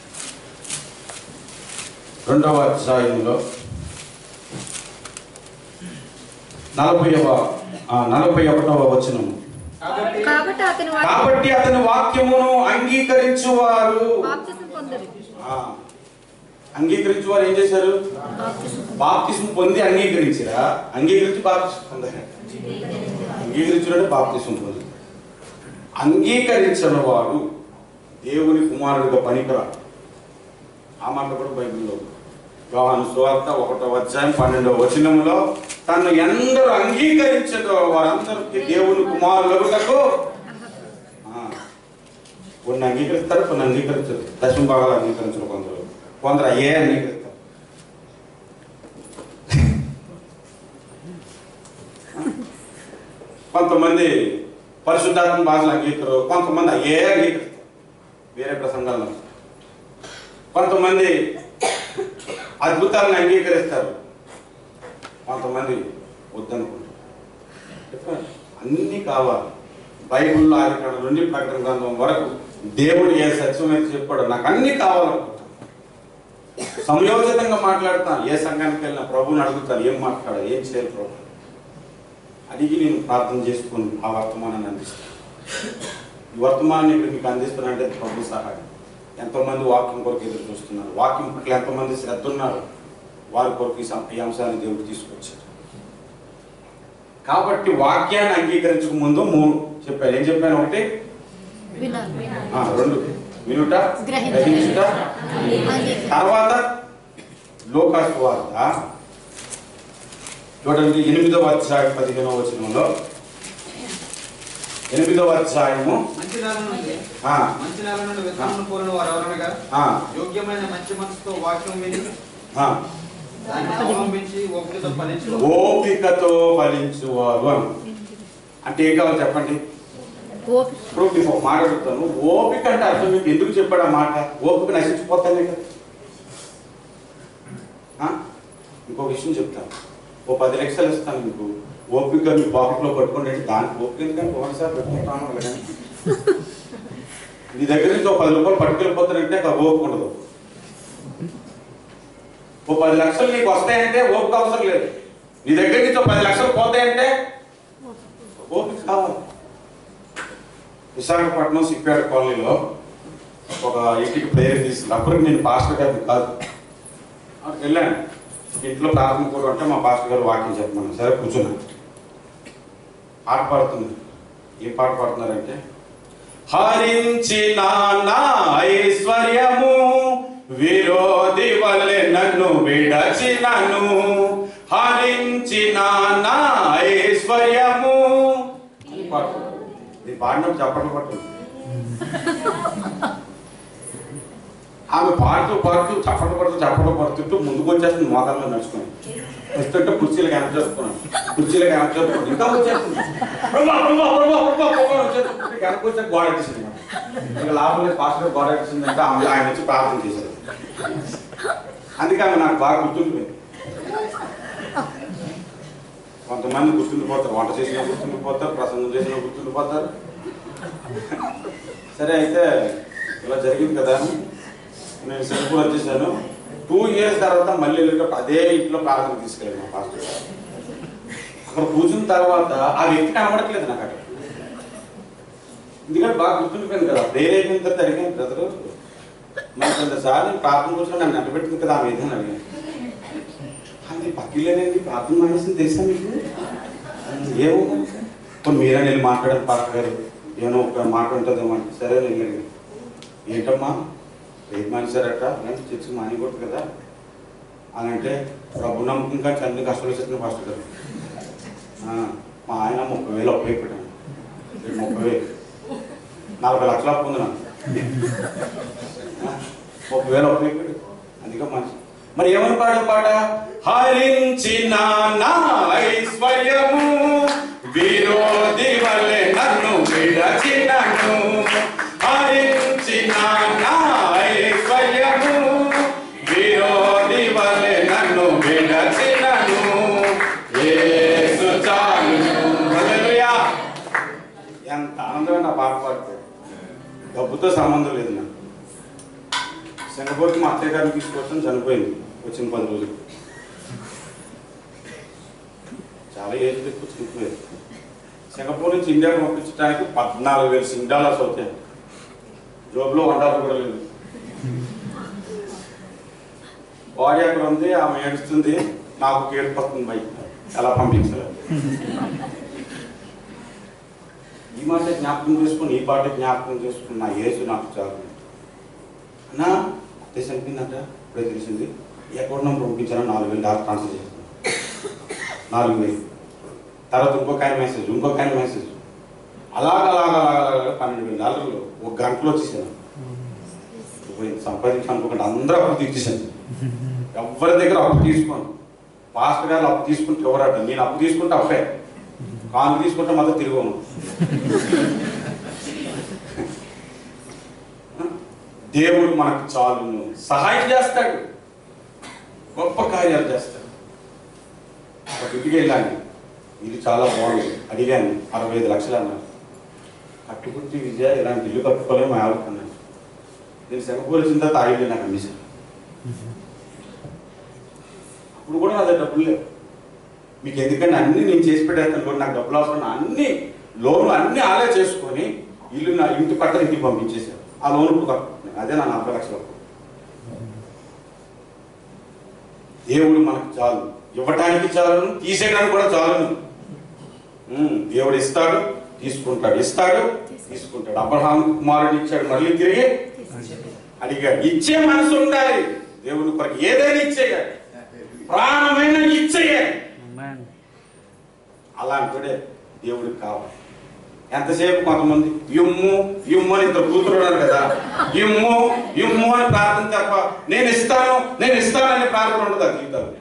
రెండవ అధ్యాయంలో నలభైవ ఆ, నలభై ఒకటవ వచనము కాబట్టి కాబట్టి అతని వాక్యం కాబట్టి అతని వాక్యమును అంగీకరించువారు బాప్తిసం పొందరు ఆ, అంగీకరించువారు ఏం చేశారు బాప్తిసం బాప్తిసం పొంది అంగీకరించిరా అంగీకరించి బాప్తిసం పొందారు అంగీకరించినట్టు బాప్తిసం పొంది అంగీకరించిన వాడు దేవుని కుమారుడిగా పనికిరా ఆ మాట కూడా బైబిల్లో ఉంది. యోహాను సువార్త ఒకటో అధ్యాయం పన్నెండవ వచనంలో తను ఎందరూ అంగీకరించదో వారందరికీ దేవుని కుమారులకు కొన్ని అంగీకరిస్తారు కొన్ని అంగీకరించరు దశమ భాగాలు అంగీకరించరు కొందరు కొందరు అయ్యే అంగీకరిస్తారు కొంతమంది పరిశుద్ధాత్మ భాషలు అంగీకరు కొంతమంది అయ్యే అంగీకరిస్తారు వేరే ప్రసంగాల్లో కొంతమంది అద్భుతాలను అంగీకరిస్తారు కొంతమంది వద్దనుకుంటారు Different. అన్నీ కావాలి బైబిల్లో ఆదికాండ నుండి ప్రకటన గ్రంథం వరకు దేవుడు ఏ సత్యం అయితే చెప్పాడో నాకు అన్నీ కావాలనుకుంటాను సమయోచితంగా మాట్లాడతాను ఏ సంఘానికి వెళ్ళినా ప్రభువుని అడుగుతాను ఏం మాట్లాడాలి ఏం చేయాలి ప్రభు అడిగి నేను ప్రార్థన చేసుకుని ఆ వర్తమానాన్ని అందిస్తాను ఈ వర్తమానాన్ని ఇక్కడ మీకు అందిస్తున్నానంటే అది ప్రభు సహాయం ఎంతోమంది వాక్యం కొరకు ఎదురు చూస్తున్నారు వాక్యం పట్ల ఎంతోమంది శ్రద్ధ ఉన్నారు వారి కొరకు ఈ సం- ఈ అంశాన్ని దేవుడు తీసుకొచ్చారు కాబట్టి వాక్యాన్ని అంగీకరించక ముందు మూడు చెప్పాను ఏం చెప్పాను ఒకటి వినాలి ఆ, రెండు వినుట గ్రహించుట. గ్రహించుట అంగీకరించు. తర్వాత లోకాసు వార్త చూడండి ఎనిమిదవ అధ్యాయం పదిహేనవ వచనంలో ఎనిమిదవ అధ్యాయము మంచి నేల నుండి ఆ, మంచి నేల నుండి విత్తనమును కోరిన వారు ఎవరనగా ఆ, యోగ్యమైన మంచి మనసుతో వాక్యం విని ఆ. దాన్ని అవలంబించి ఓపికతో ఫలించు ఓపికతో ఫలించువారు అని అంటే ఏం కావాలి చెప్పండి ఓపిక ఇప్పుడు మీకు ఒక మాట అడుగుతాను ఓపిక అంటే అర్థం మీకు ఎందుకు చెప్పాడు ఆ మాట ఓపిక నశించిపోతానే కదా ఆ? ఇంకో విషయం చెప్తాను ఓ పది లక్షలు ఇస్తాను మీకు ఓపిక మీ పాకెట్లో పట్టుకుంటే దానికి ఓపిక ఎందుకంటే ఒకసారి పెట్టుకుంటాను అలాగని నీ దగ్గర నుంచి ఒక పది రూపాయలు పట్టుకెళ్ళిపోతారంటే అక్కడ ఓపిక ఉండదు ఓ పది లక్షలు నీకు వస్తాయంటే ఓపిక అవసరం లేదు నీ దగ్గర నుంచి ఒక పది లక్షలు పోతాయంటే ఓపిక కావాలి విశాఖపట్నం సిప్పాడు కాలనీలో ఒక ఇంటికి ప్రేయర్ తీసుకుని అప్పటికి నేను పాస్టర్ గారిని కాదు అక్కడికి వెళ్ళాను ఇంట్లో ప్రార్థన కూడా అంటే మా పాస్టర్ గారు వాక్యం చెప్పమన్నాను సరే కూర్చున్నాను పాట పాడుతుంది ఏం పాట పాడుతున్నారంటే హరించిన నా ఐశ్వర్యము విరోధి వలె నన్ను విడచినను హరించిన నా ఐశ్వర్యము అని పాడుతుంది ఇది పాడినప్పుడు చెప్పట్లు పట్టు ఆమె పాడుతూ పాడుతూ చప్పట్లు పడుతూ చప్పట్లు పడుతుంటూ ముందుకు వచ్చేస్తుంది మోకాల్లో నడుచుకొని వస్తుంటే కుర్చీలకు వెనక చేసుకున్నాను కుర్చీలకు వెనక చేసుకున్నాను ఇంకా వచ్చేస్తుంది ప్రభా, ప్రభా, ప్రభా, ప్రభా, ప్రభా వచ్చేస్తుంది. వెనక వచ్చే గోడ ఎట్టేసింది ఇంకా లాభం లేదు పాస్టర్ గోడ ఎట్టేసిందంటే ఆమె ఆయన వచ్చి ప్రార్థన చేశారు అందుకే ఆమె నాకు బాగా గుర్తుండిపోయింది కొంతమంది గుర్తుండిపోతారు వంట చేసినా గుర్తుండిపోతారు ప్రసంగం చేసినా గుర్తుండిపోతారు సరే అయితే ఇలా జరిగింది కదా అని నేను సింగపూర్ వచ్చేసాను టూ ఇయర్స్ తర్వాత మళ్ళీ వెళ్ళేటప్పుడు అదే ఇంట్లో ప్రార్థన తీసుకెళ్ళాను మా పాస్టర్ గారు. అక్కడ కూర్చున్న తర్వాత ఆ వ్యక్తి కనబడట్లేదు నాకు అక్కడ ఎందుకంటే బాగా గుర్తుండిపోయింది కదా ప్రేర్ అయిపోయిన తర్వాత అడిగాను బ్రదరు మరి కొంతసారి నేను ప్రార్థన కూర్చొని నన్ను నిలబెట్టింది కదా ఆమె ఏదని అడిగాను అది పక్కిలేనండి ప్రార్థన మానేసింది తెలుసా మీకు అని ఏమో కొన్ని మీరే వెళ్ళి మాట్లాడారు పాస్టర్ గారు ఏమో ఒక మాట ఉంటుందేమో అంటే సరే నేను వెళ్ళాను ఏంటమ్మా ఏది మానేశారట నేను చర్చి మానేయకూడదు కదా అని అంటే ప్రభు నమ్మకం కానీ అన్ని కష్టాలు వచ్చేసిన పాస్టర్ గారు ఆ, మా ఆయన ముప్పై వేలు అప్పు అయిపోయాడు ముప్పై వేలు నలభై లక్షలు అప్పు ఉంది నాకు ఆ, ముప్పై వేలు అప్పు అయిపోయాడు అందుకే మనిషి మరి ఏమని పాడే పాట హరించిన నా ఐశ్వర్యము విరోధి వలె నన్ను విడచినను హరించిన నా ఐశ్వర్యము విరోధి వలె నన్ను విడచినను యేసు చాలును హల్లెలూయా ఎంత ఆనందమైన నా పాట పాడితే డబ్బుతో సంబంధం లేదు నాకు సింగపూర్కి మా అత్తయ్య గారిని తీసుకొచ్చాను చనిపోయింది వచ్చిన పది రోజులు చాలా ఏజ్ ఎక్కువ చనిపోయారు సింగపూర్ నుంచి ఇండియాకి పంపించడానికి పద్నాలుగు వేలు సింగ్ డాలర్స్ అవుతాయి జోబులో వన్ డాలర్ కూడా లేదు బాడీ అక్కడ ఉంది ఆమె ఏడుస్తుంది నాకు కేడు పడుతుంది బయట ఎలా పంపించాలి ఈ మాట జ్ఞాపకం చేసుకుని ఈ పాట జ్ఞాపకం చేసుకుని నా యేసు నాకు చాలు అన్నా అదే చనిపోయిందంట ఇప్పుడే తెలిసింది అకౌంట్ నెంబర్ పంపించాను నాలుగు వేలు డాక్టర్ ట్రాన్స్ఫర్ చేస్తాను నాలుగు వేలు తర్వాత ఇంకొక ఆయన మెసేజ్ ఇంకొక ఆయన మెసేజ్ అలాగ అలాగ అలాగ అలాగ పన్నెండు వేలు డాలర్లు ఒక గంటలో వచ్చేసాను పోయింది సంపాదించాను అనుకోకుండా అందరూ అప్పు తీర్చేసాను ఎవరి దగ్గర అప్పు తీసుకోను పాస్టర్ గారు అప్పు తీసుకుంటే ఎవరట నేను అప్పు తీసుకుంటే అప్పే కాను తీసుకుంటే మాత్రం తిరిగోను దేవుడు మనకు చాలును సహాయం చేస్తాడు గొప్ప కార్యాలు చేస్తాడు ఒక ఇంటికి వెళ్ళాను ఇది చాలా బాగుంది అడిగాను అరవై ఐదు లక్షలు అన్నారు కట్టుకుంటే విజయ ఇలాంటి ఇల్లు కట్టుకోలేము ఆడుకున్నాను నేను సింగపూర్ వచ్చిన తర్వాత ఆగి నాకు అమ్మేశాను అప్పుడు కూడా నా దగ్గర డబ్బులు లేవు మీకు ఎందుకంటే అన్ని నేను చేసి పెట్టేస్తాను లోన్ నాకు డబ్బులు అవసరం అన్ని లోన్లు అన్ని ఆలే చేసుకొని ఇల్లు నా ఇంటి పక్కన ఇంటికి పంపించేశారు ఆ లోన్ ఇప్పుడు కట్టుకుంటున్నాను అదే నా నలభై లక్షల అప్పు. దేవుడు మనకు చాలు ఇవ్వటానికి చాలును తీసేయడానికి కూడా చాలును ఉమ్, దేవుడు ఇస్తాడు తీసుకుంటాడు ఇస్తాడు తీసుకుంటాడు అబ్రహాం కుమారుడు ఇచ్చాడు మళ్ళీ తిరిగి అడిగాడు ఇచ్చే మనసు ఉండాలి దేవుని కొరకు ఏదైనా ఇచ్చేయాలి ప్రాణమైన ఇచ్చేయాలి Amen. అలాంటిదే దేవుడికి కావాలి ఎంతసేపు కొంతమంది ఇమ్ము ఇమ్ము అని ఇద్దరు కూతురు ఉన్నారు కదా ఇమ్ము ఇమ్ము అని ప్రార్థన తప్ప నేను ఇస్తాను నేను ఇస్తానని ప్రార్థన ఉండదు ఆ జీవితంలో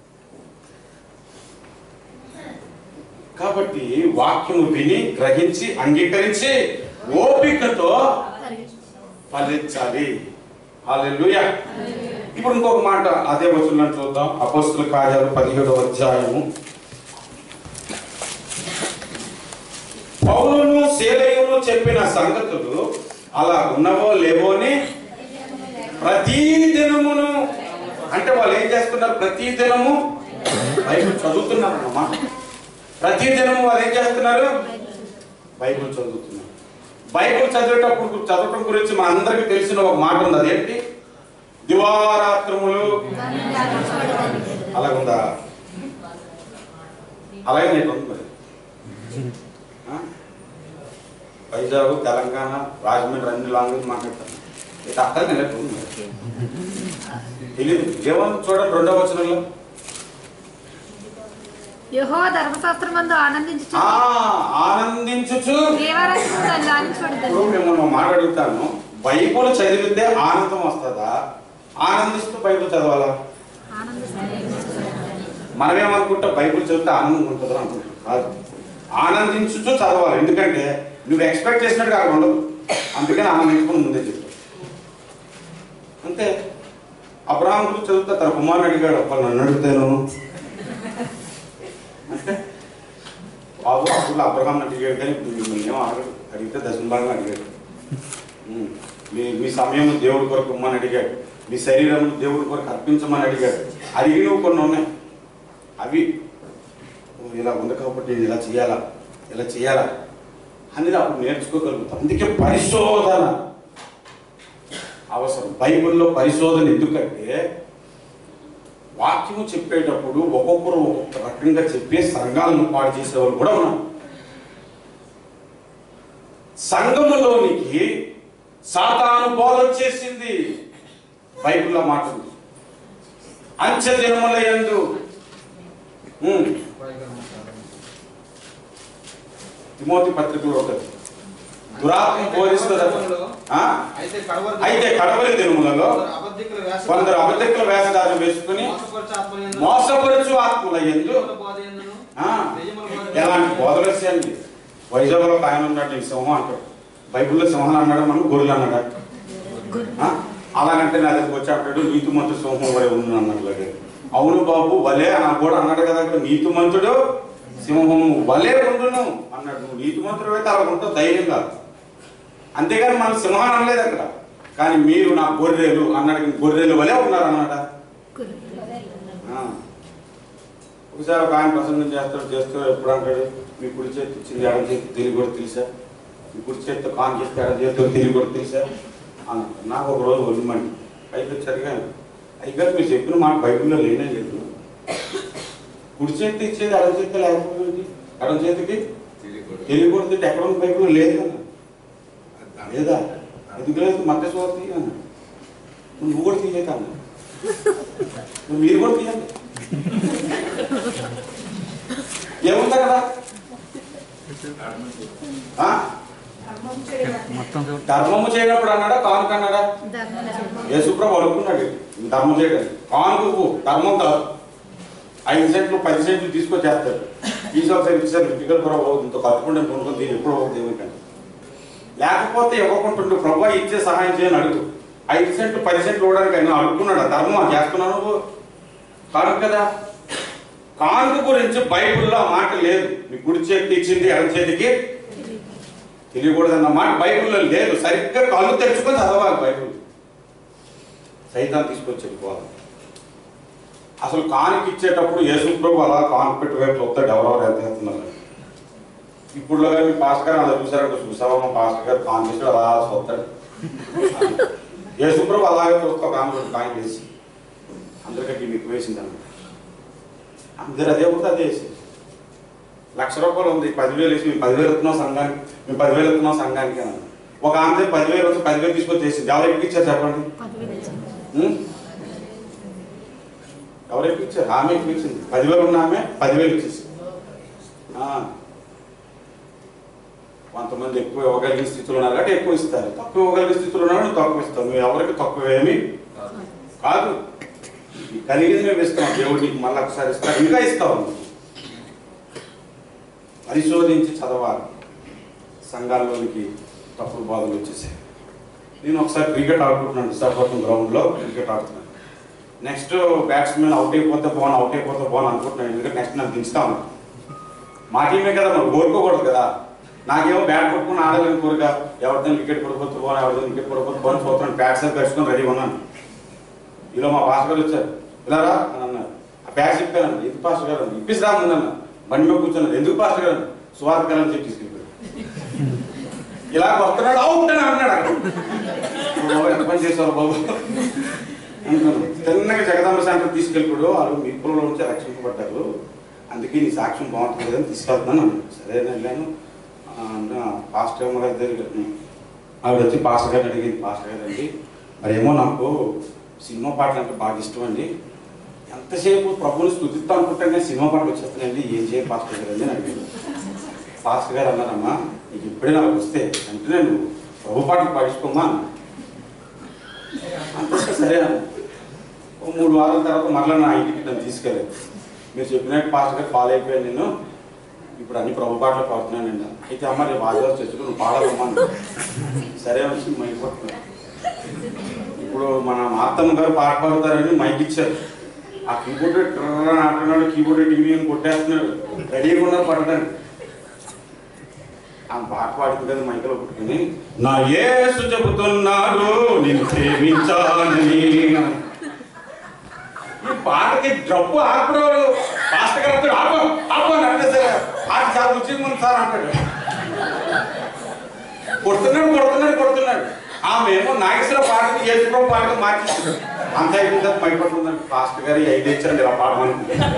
కాబట్టి వాక్యము విని గ్రహించి అంగీకరించి ఓపికతో ఫలించాలి హల్లెలూయా ఇప్పుడు ఇంకొక మాట అదే వచనం చూద్దాం అపోస్తుల కార్యాలు పదిహేడవ అధ్యాయము పౌలును శీలయును చెప్పిన సంగతులు అలా ఉన్నవో లేవో అని ప్రతి దినమును అంటే వాళ్ళు ఏం చేస్తున్నారు ప్రతి దినము బైబిల్ చదువుతున్నారు అన్నమాట ప్రతి దినము వాళ్ళు ఏం చేస్తున్నారు బైబిల్ చదువుతున్నారు బైబిల్ చదివేటప్పుడు చదవటం గురించి మన అందరికీ తెలిసిన ఒక మాట ఉంది అదేంటి దివారాత్రములు అలాగుందా అలాగే నేను ఉంది మరి ఆ? వైజాగ్ తెలంగాణ రాజమండ్రి అన్ని లాంగ్వేజ్ మాట్లాడతాను ఇది అక్కడ నెలకు ఉంది మరి. తెలీదు ఏమని చూడండి రెండవ వచనంలో యహో ధర్మశాస్త్రం మందు ఆనందించు ఆ ఆనందించుచు దేవరాత్రులు ధ్యానించబడుతుంది ఇప్పుడు మిమ్మల్ని ఒక మాట అడుగుతాను బైబుల్ చదివితే ఆనందం వస్తుందా ఆనందిస్తూ బైబుల్ చదవాలా మనమేమనుకుంటా బైబుల్ చదివితే ఆనందం ఉంటుందని అనుకుంటాం కాదు ఆనందించుతూ చదవాలి ఎందుకంటే నువ్వు ఎక్స్పెక్ట్ చేసినట్టుగా అక్కడ ఉండదు అందుకని ఆనందించుకుని ముందే చెప్తావు అంతే అబ్రహాం గురించి చదువుతా తన కుమారుని అడిగాడు అప్పుడు నన్ను అడిగితేను అంటే బాబు అప్పుడు అబ్రహాం అడిగాడు కానీ ఇప్పుడు మిమ్మల్ని ఏమో అడగడు అడిగితే దశమ భాగం అడిగాడు ఉమ్. మీ మీ సమయం దేవుడి కొరకు ఇమ్మని అడిగాడు మీ శరీరం దేవుడి కొరకు అర్పించమని అడిగాడు అడిగినవి కొన్ని ఉన్నాయి అవి ఓ, ఇలా ఉంది కాబట్టి నేను ఇలా చేయాలా ఇలా చేయాలా అనేది అప్పుడు నేర్చుకోగలుగుతాం అందుకే పరిశోధన అవసరం బైబిల్లో పరిశోధన ఎందుకంటే వాక్యము చెప్పేటప్పుడు ఒక్కొక్కరు ఒక్కొక్క రకంగా చెప్పే సంఘాలను పాడు చేసేవాళ్ళు కూడా ఉన్నారు సంఘములోనికి సాతాను బోధ వచ్చేసింది బైబిల్లో మాట ఉంది అంచె దినముల యందు ఉమ్, తిమోతి పత్రికలో ఒకటి దురాత్మ బోధిస్తుంది ఆ? అయితే కడవరి అయితే కడవరి దినములలో కొందరు అబద్ధికుల వేష- కొందరు అబద్ధికుల వేషధారం వేసుకుని మోసపరచు ఆత్మయందు మోసపరచు ఆత్మల ఎందు దెయ్యముల బోధ యందును, ఆ, దెయ్యముల బోధ ఎలాంటి బోధలు వచ్చాయండి వైజాగ్లో ఒక ఆయన ఉన్నాడు ఈ సింహం అంటాడు బైబిల్లో సింహాలు అన్నాడు మనం గొర్రెలు అన్నాడు ఆ? అలాగంటే నా దగ్గరికి వచ్చి అంటాడు నీతిమంతుడు సింహం వరే ఉంది అన్నాడు అలాగే. అవును బాబు వలే అని కూడా అన్నాడు కదా అక్కడ నీతిమంతుడు సింహము వలే ఉండును అన్నాడు నువ్వు నీతిమంతుడు అయితే అలా ఉంటావు ధైర్యంగా అంతేగాని మనం సింహాన్ని అనలేదు అక్కడ కానీ మీరు నా గొర్రెలు అన్నాడు గొర్రెలు వలే ఉన్నారు అన్నాడా ఆ. ఒకసారి ఒక ఆయన ప్రసంగం చేస్తాడు చేస్తూ ఎప్పుడు అంటాడు మీ కుడి చేతి ఇచ్చింది ఎడం చేతి తెలివి కూడా తెలుసా మీ కుడి చేతితో కాన్ చేస్తే ఎడం చేతితో తెలివి కూడా తెలుసా అన్నాడు నాకు ఒక రోజు వదిలిమండి పైకి వచ్చి అడిగాను అయ్యగారు మీరు చెప్పిన మాట బైబిల్లో లేనే లేదు కుడి చేతి ఇచ్చేది ఎడం చేతి లేకపోతే ఎడం చేతికి తెలివి కూడా తింటే ఎక్కడ ఉంది బైబిల్లో లేదు అన్న లేదా ఎందుకు లేదు మధ్య సోతి అన్న నువ్వు కూడా తీయక అన్న నువ్వు మీరు కూడా తీయండి ఏముంది అక్కడ ఆ? మొత్తం చూడు ధర్మము చేయనప్పుడు అన్నాడా కానుక అన్నాడా యేసుప్రభు అడుగుతున్నాడు ధర్మం చేయడం కానుకకు ధర్మం కాదు ఐదు సెంట్లు పది సెంట్లు తీసుకొచ్చేస్తాడు తీసుకొచ్చి ఇచ్చారు పికల్ ప్రభు ఇంత కలుపుకుంటే కొనుక్కొని దీన్ని ఎప్పుడు అవుతుంది ఏమిటండి లేకపోతే ఇవ్వకుంటుండే ప్రభు ఇచ్చే సహాయం చేయని అడుగు ఐదు సెంట్లు పది సెంట్లు ఇవ్వడానికి ఆయన అడుగుతున్నాడు ధర్మం చేస్తున్నావు నువ్వు కాదు కదా కానుక గురించి బైబిల్లో ఆ మాట లేదు మీ కుడి చేతికి ఇచ్చింది ఎడం చేతికి తెలియకూడదన్న మాట బైబిల్లో లేదు సరిగ్గా కళ్ళు తెరుచుకొని చదవాలి బైబిల్ సైతాన్ని తీసుకొచ్చేది పోదాం అసలు కానుక ఇచ్చేటప్పుడు యేసు ప్రభు అలా కానుక పెట్టి వైపు చూస్తాడు ఎవరెవరు ఎంత చేస్తున్నారు ఇప్పుడు కానీ మీ పాస్టర్ గారు అలా చూసారంటే చూసావా మా పాస్టర్ గారు కాన్ చేసి అలా చూస్తాడు యేసు ప్రభు అలాగే చూస్తా కాను కాన్ చేసి అందరికీ మీకు వేసింది అన్నమాట అందరు అదే కూడా అదే వేసింది లక్ష రూపాయలు ఉంది పదివేలు వేసి మేము పదివేలు ఎత్తున్నాం సంఘానికి మేము పదివేలు ఎత్తున్నాం సంఘానికి అని అన్నారు. ఒక ఆమె పదివేలు వచ్చి పదివేలు తీసుకొచ్చి చేసింది ఎవరు ఎక్కిచ్చారు చెప్పండి ఉం? ఎవరు ఎక్కిచ్చారు ఆమె ఎక్కిచ్చింది పదివేలు ఉన్న ఆమె పదివేలు ఇచ్చేసింది ఆ. కొంతమంది ఎక్కువ ఇవ్వగలిగిన స్థితిలో ఉన్నారు కాబట్టి ఎక్కువ ఇస్తారు తక్కువ ఇవ్వగలిగిన స్థితిలో ఉన్నారు తక్కువ ఇస్తాం నువ్వు ఎవరికి తక్కువ ఏమి కాదు ఈ కలిగింది మేము ఇస్తాం దేవుడు నీకు మళ్ళీ ఒకసారి ఇస్తాడు ఇంకా ఇస్తావు నువ్వు. పరిశోధించి చదవాలి సంఘాల్లోనికి తప్పుడు బాధలు వచ్చేసాయి నేను ఒకసారి క్రికెట్ ఆడుకుంటున్నాను విశాఖపట్నం గ్రౌండ్లో క్రికెట్ ఆడుతున్నాను నెక్స్ట్ బ్యాట్స్మెన్ అవుట్ అయిపోతే బాగున్నా అవుట్ అయిపోతే బాగున్నా అనుకుంటున్నాను ఎందుకంటే నెక్స్ట్ నన్ను దించుతాను మా టీమే కదా మరి కోరుకోకూడదు కదా నాకేమో బ్యాట్ పట్టుకుని ఆడలేని కోరిక ఎవరితో వికెట్ పడిపోతే పోను ఎవరితో వికెట్ పడిపోతే పోను చూస్తున్నాను బ్యాట్స్ అది కట్టుకొని రెడీ ఉన్నాను ఇలా మా పాస్టర్ గారు వచ్చారు ఇలారా అని అన్నారు ఆ బ్యాగ్ చెప్పాను ఎందుకు పాస్టర్ గారు అని ఇప్పిసి రా ముందన్న బండి మీద కూర్చున్నాను ఎందుకు పాస్టర్ గారు స్వార్థ కాలం చెప్పి తీసుకెళ్ళిపోయాడు ఇలా వస్తున్నాడు అవుట్ అని అన్నాడు అక్కడ బాబు ఎంత పని చేశారు బాబు అనుకున్నాను తిన్నగా జగదాంబ సెంటర్ తీసుకెళ్ళిపోడు వాళ్ళు మీ పొలంలో నుంచి రక్షింపబడ్డారు అందుకే నీ సాక్ష్యం బాగుంటుంది కదా అని తీసుకెళ్తున్నాను అన్నాడు సరే నేను వెళ్ళాను ఆ, అంటే పాస్టర్ అమ్మ గారి దగ్గర ఆవిడ వచ్చి పాస్టర్ గారిని అడిగింది పాస్టర్ గారు అండి మరేమో నాకు సినిమా పాటలు అంటే బాగా ఇష్టం అండి ఎంతసేపు ప్రభుని స్థుతిస్తా అనుకుంటాను కానీ సినిమా పాటలు వచ్చేస్తానండి ఏం చేయ పాస్టర్ గారు అండి అని అడిగాను పాస్టర్ గారు అన్నారమ్మా నీకు ఇప్పుడే నాకు వస్తే వెంటనే నువ్వు ప్రభు పాటలు పాడించుకోమా అన్నా. అంతే సరే అన్న ఓ మూడు వారాల తర్వాత మరలా నా ఇంటికి నన్ను తీసుకెళ్ళాను మీరు చెప్పినట్టు పాస్టర్ గారు ఫాలో అయిపోయాను నేను ఇప్పుడు అన్ని ప్రభు పాటలు పాడుతున్నానండి అయితే అమ్మ రేపు ఆదివారం చర్చకు నువ్వు పాడాలమ్మా అన్నా. సరే వచ్చి మైపోతున్నాను ఇప్పుడు మన మాత్తమ్మ గారు పాట పాడతారని మైక్ ఇచ్చారు ఆ కీబోర్డ్ ట్రర్ అంటున్నాడు కీబోర్డ్ టీవీ అని కొట్టేస్తున్నాడు రెడీగా ఉన్నారు పడడానికి ఆ పాట పాడింది కదా మైకలో పుట్టుకుని నా యేసు చెబుతున్నాడు నేను ప్రేమించాలని ఈ పాటకి డబ్బు ఆపడాడు పాస్టర్ గారు అంటాడు ఆపో ఆపో అని అంటే సరే పాట చాలా రుచిగా ఉంది సార్ అంటాడు కొడుతున్నాడు కొడుతున్నాడు కొడుతున్నాడు ఆమె ఏమో నాగేశ్వర పాటకి యేసుప్రభు పాటకి మార్చేస్తున్నాడు అంతా అయిపోయిన తర్వాత భయపడుతుందండి పాస్టర్ గారు ఈ ఐదు ఇచ్చారండి ఇలా పాడమని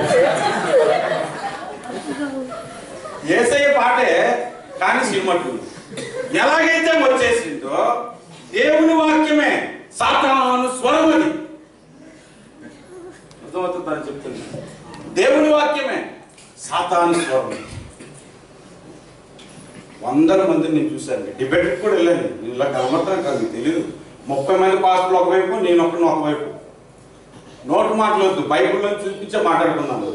ఏసయ్య పాటే కానీ సినిమా ట్యూన్. ఎలాగైతే వచ్చేసిందో దేవుని వాక్యమే సాతాను స్వరం అది అర్థమవుతుందని చెప్తుంది దేవుని వాక్యమే సాతాను స్వరం వందల మందిని నేను చూశాను డిబేట్కి కూడా వెళ్ళాను నేను ఇలా కనబడతాను కాదు మీకు తెలియదు ముప్పై మంది పాస్టర్లు ఒకవైపు నేను ఒకరిని ఒకవైపు నోటు మాటలొద్దు బైబిల్లో చూపించే మాట్లాడుకున్నాను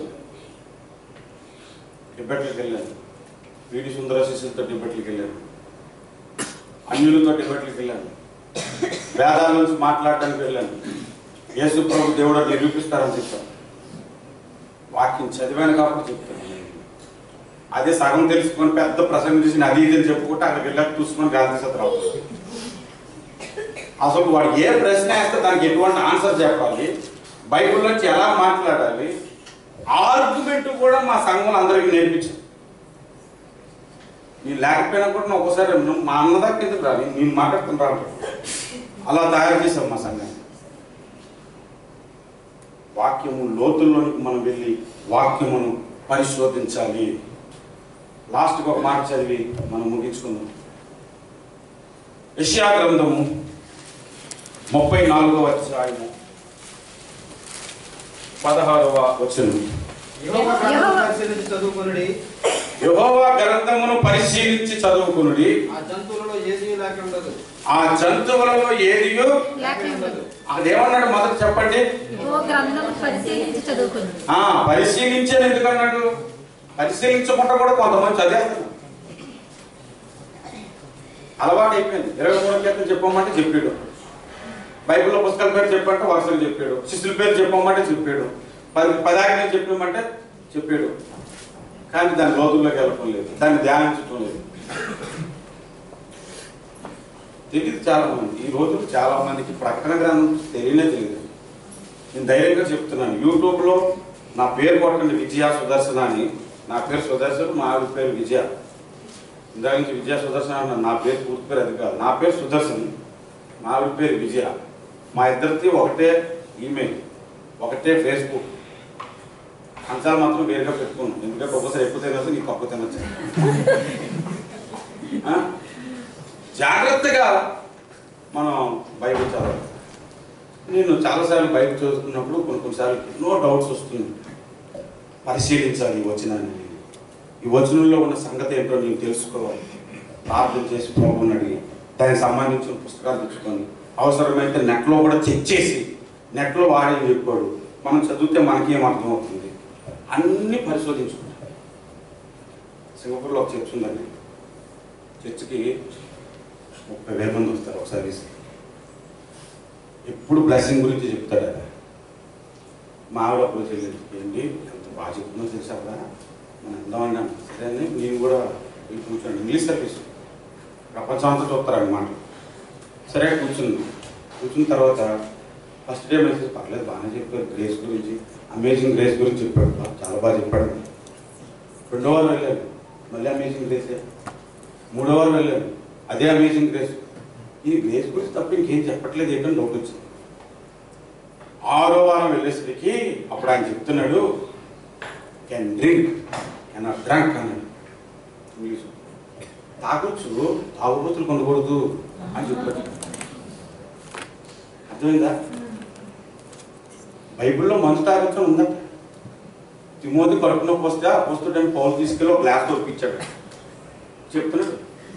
డిబేట్లకు వెళ్ళాను వీడి సుందర శిష్యులతో డిబేట్లకు వెళ్ళాను అన్యులతో డిబేట్లకు వెళ్ళాను వేదాల నుంచి మాట్లాడడానికి వెళ్ళాను యేసు ప్రభు దేవుడు అని నిరూపిస్తారని చెప్పాను వాక్యం చదివాను కాబట్టి చెప్తాను అదే సగం తెలుసుకొని పెద్ద ప్రసంగం చేసి అది ఇది అని చెప్పుకుంటే అక్కడికి వెళ్ళాక చూసుకొని గాంధీ రావు అసలు వాడు ఏ ప్రశ్న వేస్తే దానికి ఎటువంటి ఆన్సర్ చెప్పాలి బైబిల్ నుంచి ఎలా మాట్లాడాలి ఆర్గ్యుమెంట్ కూడా మా సంఘం అందరికీ నేర్పించారు నేను లేకపోయినా కూడా నేను ఒకసారి నువ్వు మా అన్న దాకా ఎందుకు రా నేను నేను మాట్లాడుతున్నాను అలా తయారు చేసాం మా సంఘాన్ని వాక్యము లోతుల్లోనికి మనం వెళ్ళి వాక్యమును పరిశోధించాలి లాస్ట్కి ఒక మాట చదివి మనం ముగించుకుందాం యెషయా గ్రంథము ముప్పై నాలుగవ అధ్యాయము పదహారవ వచనం యెహోవా గ్రంథం పరిశీలించి చదువుకొనుడి యెహోవా గ్రంథమును పరిశీలించి చదువుకునుడి ఆ జంతువులలో ఏది లేక ఉండదు ఆ జంతువులలో ఏదియో లేక ఉండదు అదేమన్నాడు మొదట చెప్పండి ఓ గ్రంథం పరిశీలించి చదువుకుంది ఆ పరిశీలించేది ఎందుకన్నాడు పరిశీలించకుండా కూడా కొంతమంది చదివేస్తారు అలవాటు అయిపోయింది ఇరవై మూడు కీర్తన చెప్పమంటే చెప్పాడు బైబిల్లో పుస్తకాల పేరు చెప్పంటే వరుసలు చెప్పాడు శిష్యుల పేరు చెప్పమంటే చెప్పాడు పది పదాజ్ఞలు చెప్పమంటే చెప్పాడు కానీ దాని లోతుల్లోకి వెళ్ళటం లేదు దాన్ని ధ్యానించటం లేదు తెలియదు చాలా మంది ఈ రోజులు చాలా మందికి ప్రకటన గ్రంథం తెలియనే తెలియదు నేను ధైర్యంగా చెప్తున్నాను యూట్యూబ్లో నా పేరు కొట్టండి విజయ సుదర్శన అని నా పేరు సుదర్శన్ మా ఆవిడ పేరు విజయ ఇందాక నుంచి విజయ సుదర్శన అన్నాను నా పేరు పూర్తి పేరు అది కాదు నా పేరు సుదర్శన్ మా ఆవిడ పేరు విజయ మా ఇద్దరిది ఒకటే ఈమెయిల్ ఒకటే ఫేస్బుక్ అంశాలు మాత్రం వేరుగా పెట్టుకున్నాం ఎందుకంటే ఒక్కోసారి ఎక్కువ తినచ్చు నీకు తక్కువ తినచ్చు ఆ? జాగ్రత్తగా మనం బైబిల్ చదవాలి నేను చాలాసార్లు బైబిల్ చదువుతున్నప్పుడు కొన్ని కొన్నిసార్లు ఎన్నో డౌట్స్ వస్తుంది పరిశీలించాలి ఈ వచనాన్ని ఈ వచనంలో ఉన్న సంగతి ఏంటో నేను తెలుసుకోవాలి ప్రార్థన చేసి ప్రభుని అడిగి దానికి సంబంధించిన పుస్తకాలు తెచ్చుకొని అవసరమైతే నెట్లో కూడా చెక్ చేసి నెట్లో వాడేది చెప్పాడు మనం చదివితే మనకేం అర్థమవుతుంది అన్నీ పరిశోధించుకుంటాం సింగపూర్లో ఒక చర్చ్ ఉందండి చర్చికి ముప్పై వేల మంది వస్తారు ఒక సర్వీస్ ఎప్పుడు బ్లెస్సింగ్ గురించి చెప్తాడు ఆయన మా ఆవిడ అప్పుడు తెలియదు ఏంటి ఎంత బాగా చెప్తుందో తెలుసా కదా మనం ఎందాం అన్నాను సరే అని నేను కూడా వెళ్ళి కూర్చోండి ఇంగ్లీష్ సర్వీస్ ప్రపంచం అంతా చూస్తారు మాట సరే కూర్చుంది కూర్చున్న తర్వాత ఫస్ట్ డే మెసేజ్ పర్లేదు బాగానే చెప్పారు గ్రేస్ గురించి అమేజింగ్ గ్రేస్ గురించి చెప్పాడు బా, చాలా బాగా చెప్పాడు రెండో వారు వెళ్ళాను మళ్ళీ అమేజింగ్ గ్రేసే మూడో వారు వెళ్ళాను అదే అమేజింగ్ గ్రేస్ ఈ గ్రేస్ గురించి తప్ప ఇంకేం చెప్పట్లేదు ఏంటని డౌట్ వచ్చింది ఆరో వారం వెళ్ళేసరికి అప్పుడు ఆయన చెప్తున్నాడు can drink can not drunk అన్నాడు ఇంగ్లీష్ తాగొచ్చు తాగుబోతులు కొనకూడదు అని చెప్పాడు అర్థమైందా బైబిల్లో మంచు తాగొచ్చు ఉందట తిమోతి కడుపు నొప్పి వస్తే ఆ పుస్తకం పౌలు తీసుకెళ్ళి ఒక గ్లాస్ తోపించాడు చెప్తున్నాడు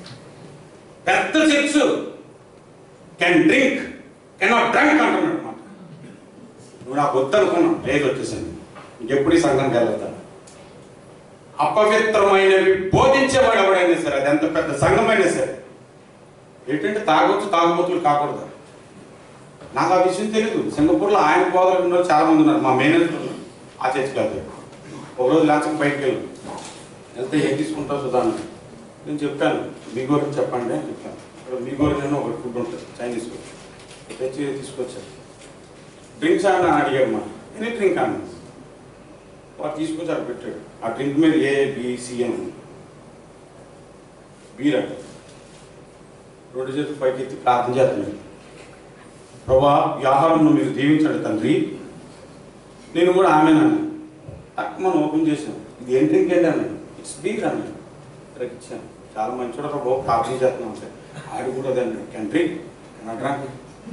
పెద్ద church can drink cannot drunk అంటున్నాడు అనమాట నువ్వు నాకు వద్దనుకున్నావు లేదు వచ్చేసింది ఇంకెప్పుడు ఈ సంఘానికి వెళ్తా అపవిత్రమైనవి బోధించేవాడు ఎవడైనా సరే అది ఎంత పెద్ద సంఘమైనా సరే ఏంటంటే తాగొచ్చు తాగుబోతులు కాకూడదు నాకు ఆ విషయం తెలియదు సింగపూర్లో ఆయన బోధలు ఉన్న వాళ్ళు చాలా మంది ఉన్నారు మా మేనేజర్ ఉన్నారు ఆ చర్చికి వెళ్తే ఒక రోజు లాంచం బయటకు వెళ్ళి వెళ్తే ఏం తీసుకుంటావు సుధాన్ నేను చెప్పాను మీ గురించి చెప్పండి అని చెప్పాను ఇక్కడ మీ గురించి ఒక ఫుడ్ ఉంటుంది చైనీస్ ఫుడ్ తెచ్చి తీసుకొచ్చాను డ్రింక్స్ అని అడిగాడు మా ఎనీ డ్రింక్ అన్న వాడు తీసుకొచ్చి అక్కడ పెట్టాడు ఆ డ్రింక్ మీద ఏ బిసి అని ఉంది బీర్ అంటే రెండు చేతులు పైకి ఎత్తి ప్రార్థన చేస్తున్నాడు ప్రభా ఈ ఆహారంను మీరు దీవించండి తండ్రి నేను కూడా ఆమెనన్నా మనం ఓపెన్ చేసాం ఇది ఏం డ్రింక్ ఏంటి అన్నాడు ఇట్స్ బీర్ అన్నాడు ఇక్కడ ఇచ్చాను చాలా మంచి బాబు ప్రార్థన చేస్తున్నాం సార్ ఆడు కూడా అదే అన్నాడు కెన్ డ్రింక్ డ్రాంక్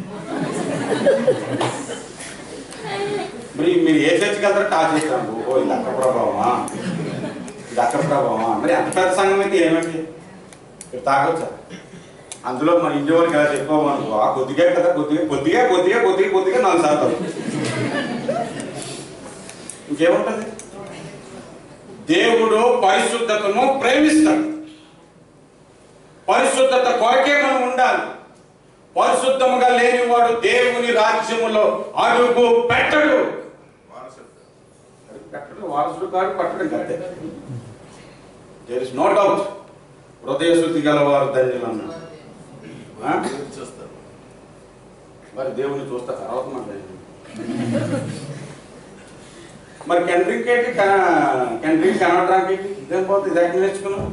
మరి మీరు ఏ చర్చికి వెళ్తారంటే ఆ చేస్తాను ఓ ఇది అక్క ప్రభావమా ఇది అక్క ప్రభావమా మరి అంత పెద్ద సంఘం అయితే ఏమండి మీరు తాగొచ్చా అందులో మన ఇంటి వాళ్ళకి ఎలా చెప్పుకోమనుకో ఆ కొద్దిగా కదా కొద్దిగా కొద్దిగా కొద్దిగా కొద్దిగా కొద్దిగా నాలుగు శాతం ఇంకేముంటది దేవుడు పరిశుద్ధతను ప్రేమిస్తాడు పరిశుద్ధత కొరకే మనం ఉండాలి పరిశుద్ధముగా లేనివాడు దేవుని రాజ్యములో అడుగు పెట్టడు అడుగు పెట్టడు వారసుడు కాడు పట్టడం కట్టే దేర్ ఇస్ నో డౌట్ హృదయ శుద్ధి గలవారు ధన్యులు అన్నాడు ఆ? మరి దేవుని చూస్తా తర్వాత మాట్లాడి మరి కెన్ డ్రింక్ ఏంటి కెన్ డ్రింక్ కనడానికి ఇదేం పోతుంది ఇది ఎక్కడ నేర్చుకున్నాం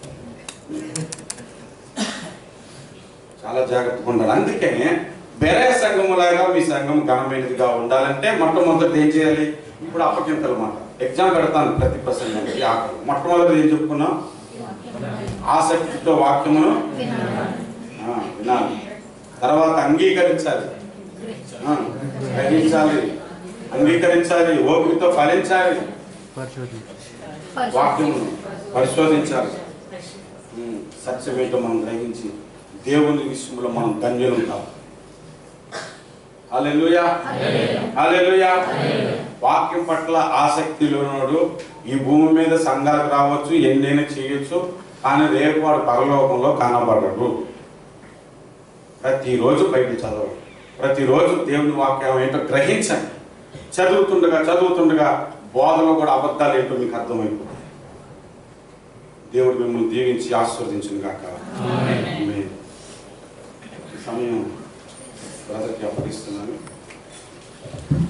చాలా జాగ్రత్తగా ఉండాలి అందుకే బెరే సంఘములాగా మీ సంఘం ఘనమైనదిగా ఉండాలంటే మొట్టమొదటి ఏం చేయాలి ఇప్పుడు అప్పగింతలు మాట ఎగ్జామ్ పెడతాను ప్రతి ప్రసంగానికి ఆకలి మొట్టమొదటి ఏం చెప్పుకున్నాం ఆసక్తితో వాక్యమును ఆ, వినాలి తర్వాత అంగీకరించాలి ఆ, గ్రహించాలి అంగీకరించాలి ఓపికతో ఫలించాలి పరిశోధన వాక్యమును పరిశోధించాలి ఉమ్, సత్యమేంటో మనం గ్రహించి దేవుని విషయంలో మనం ధన్యులు ఉంటాం హల్లెలూయా హల్లెలూయా వాక్యం పట్ల ఆసక్తి లేనివాడు ఈ భూమి మీద సంఘాలకు రావచ్చు ఎన్నైనా చేయొచ్చు కానీ రేపు వాడు పరలోకంలో కనబడడు ప్రతిరోజు బయట చదవండి ప్రతిరోజు దేవుని వాక్యం ఏంటో గ్రహించండి చదువుతుండగా చదువుతుండగా బోధలో కూడా అబద్ధాలు ఏంటో మీకు అర్థమైపోతుంది దేవుడు మిమ్మల్ని దీవించి ఆస్వాదించింది కాక ఆమేన్. ఈ సమయం బ్రదర్కి అప్పగిస్తున్నాను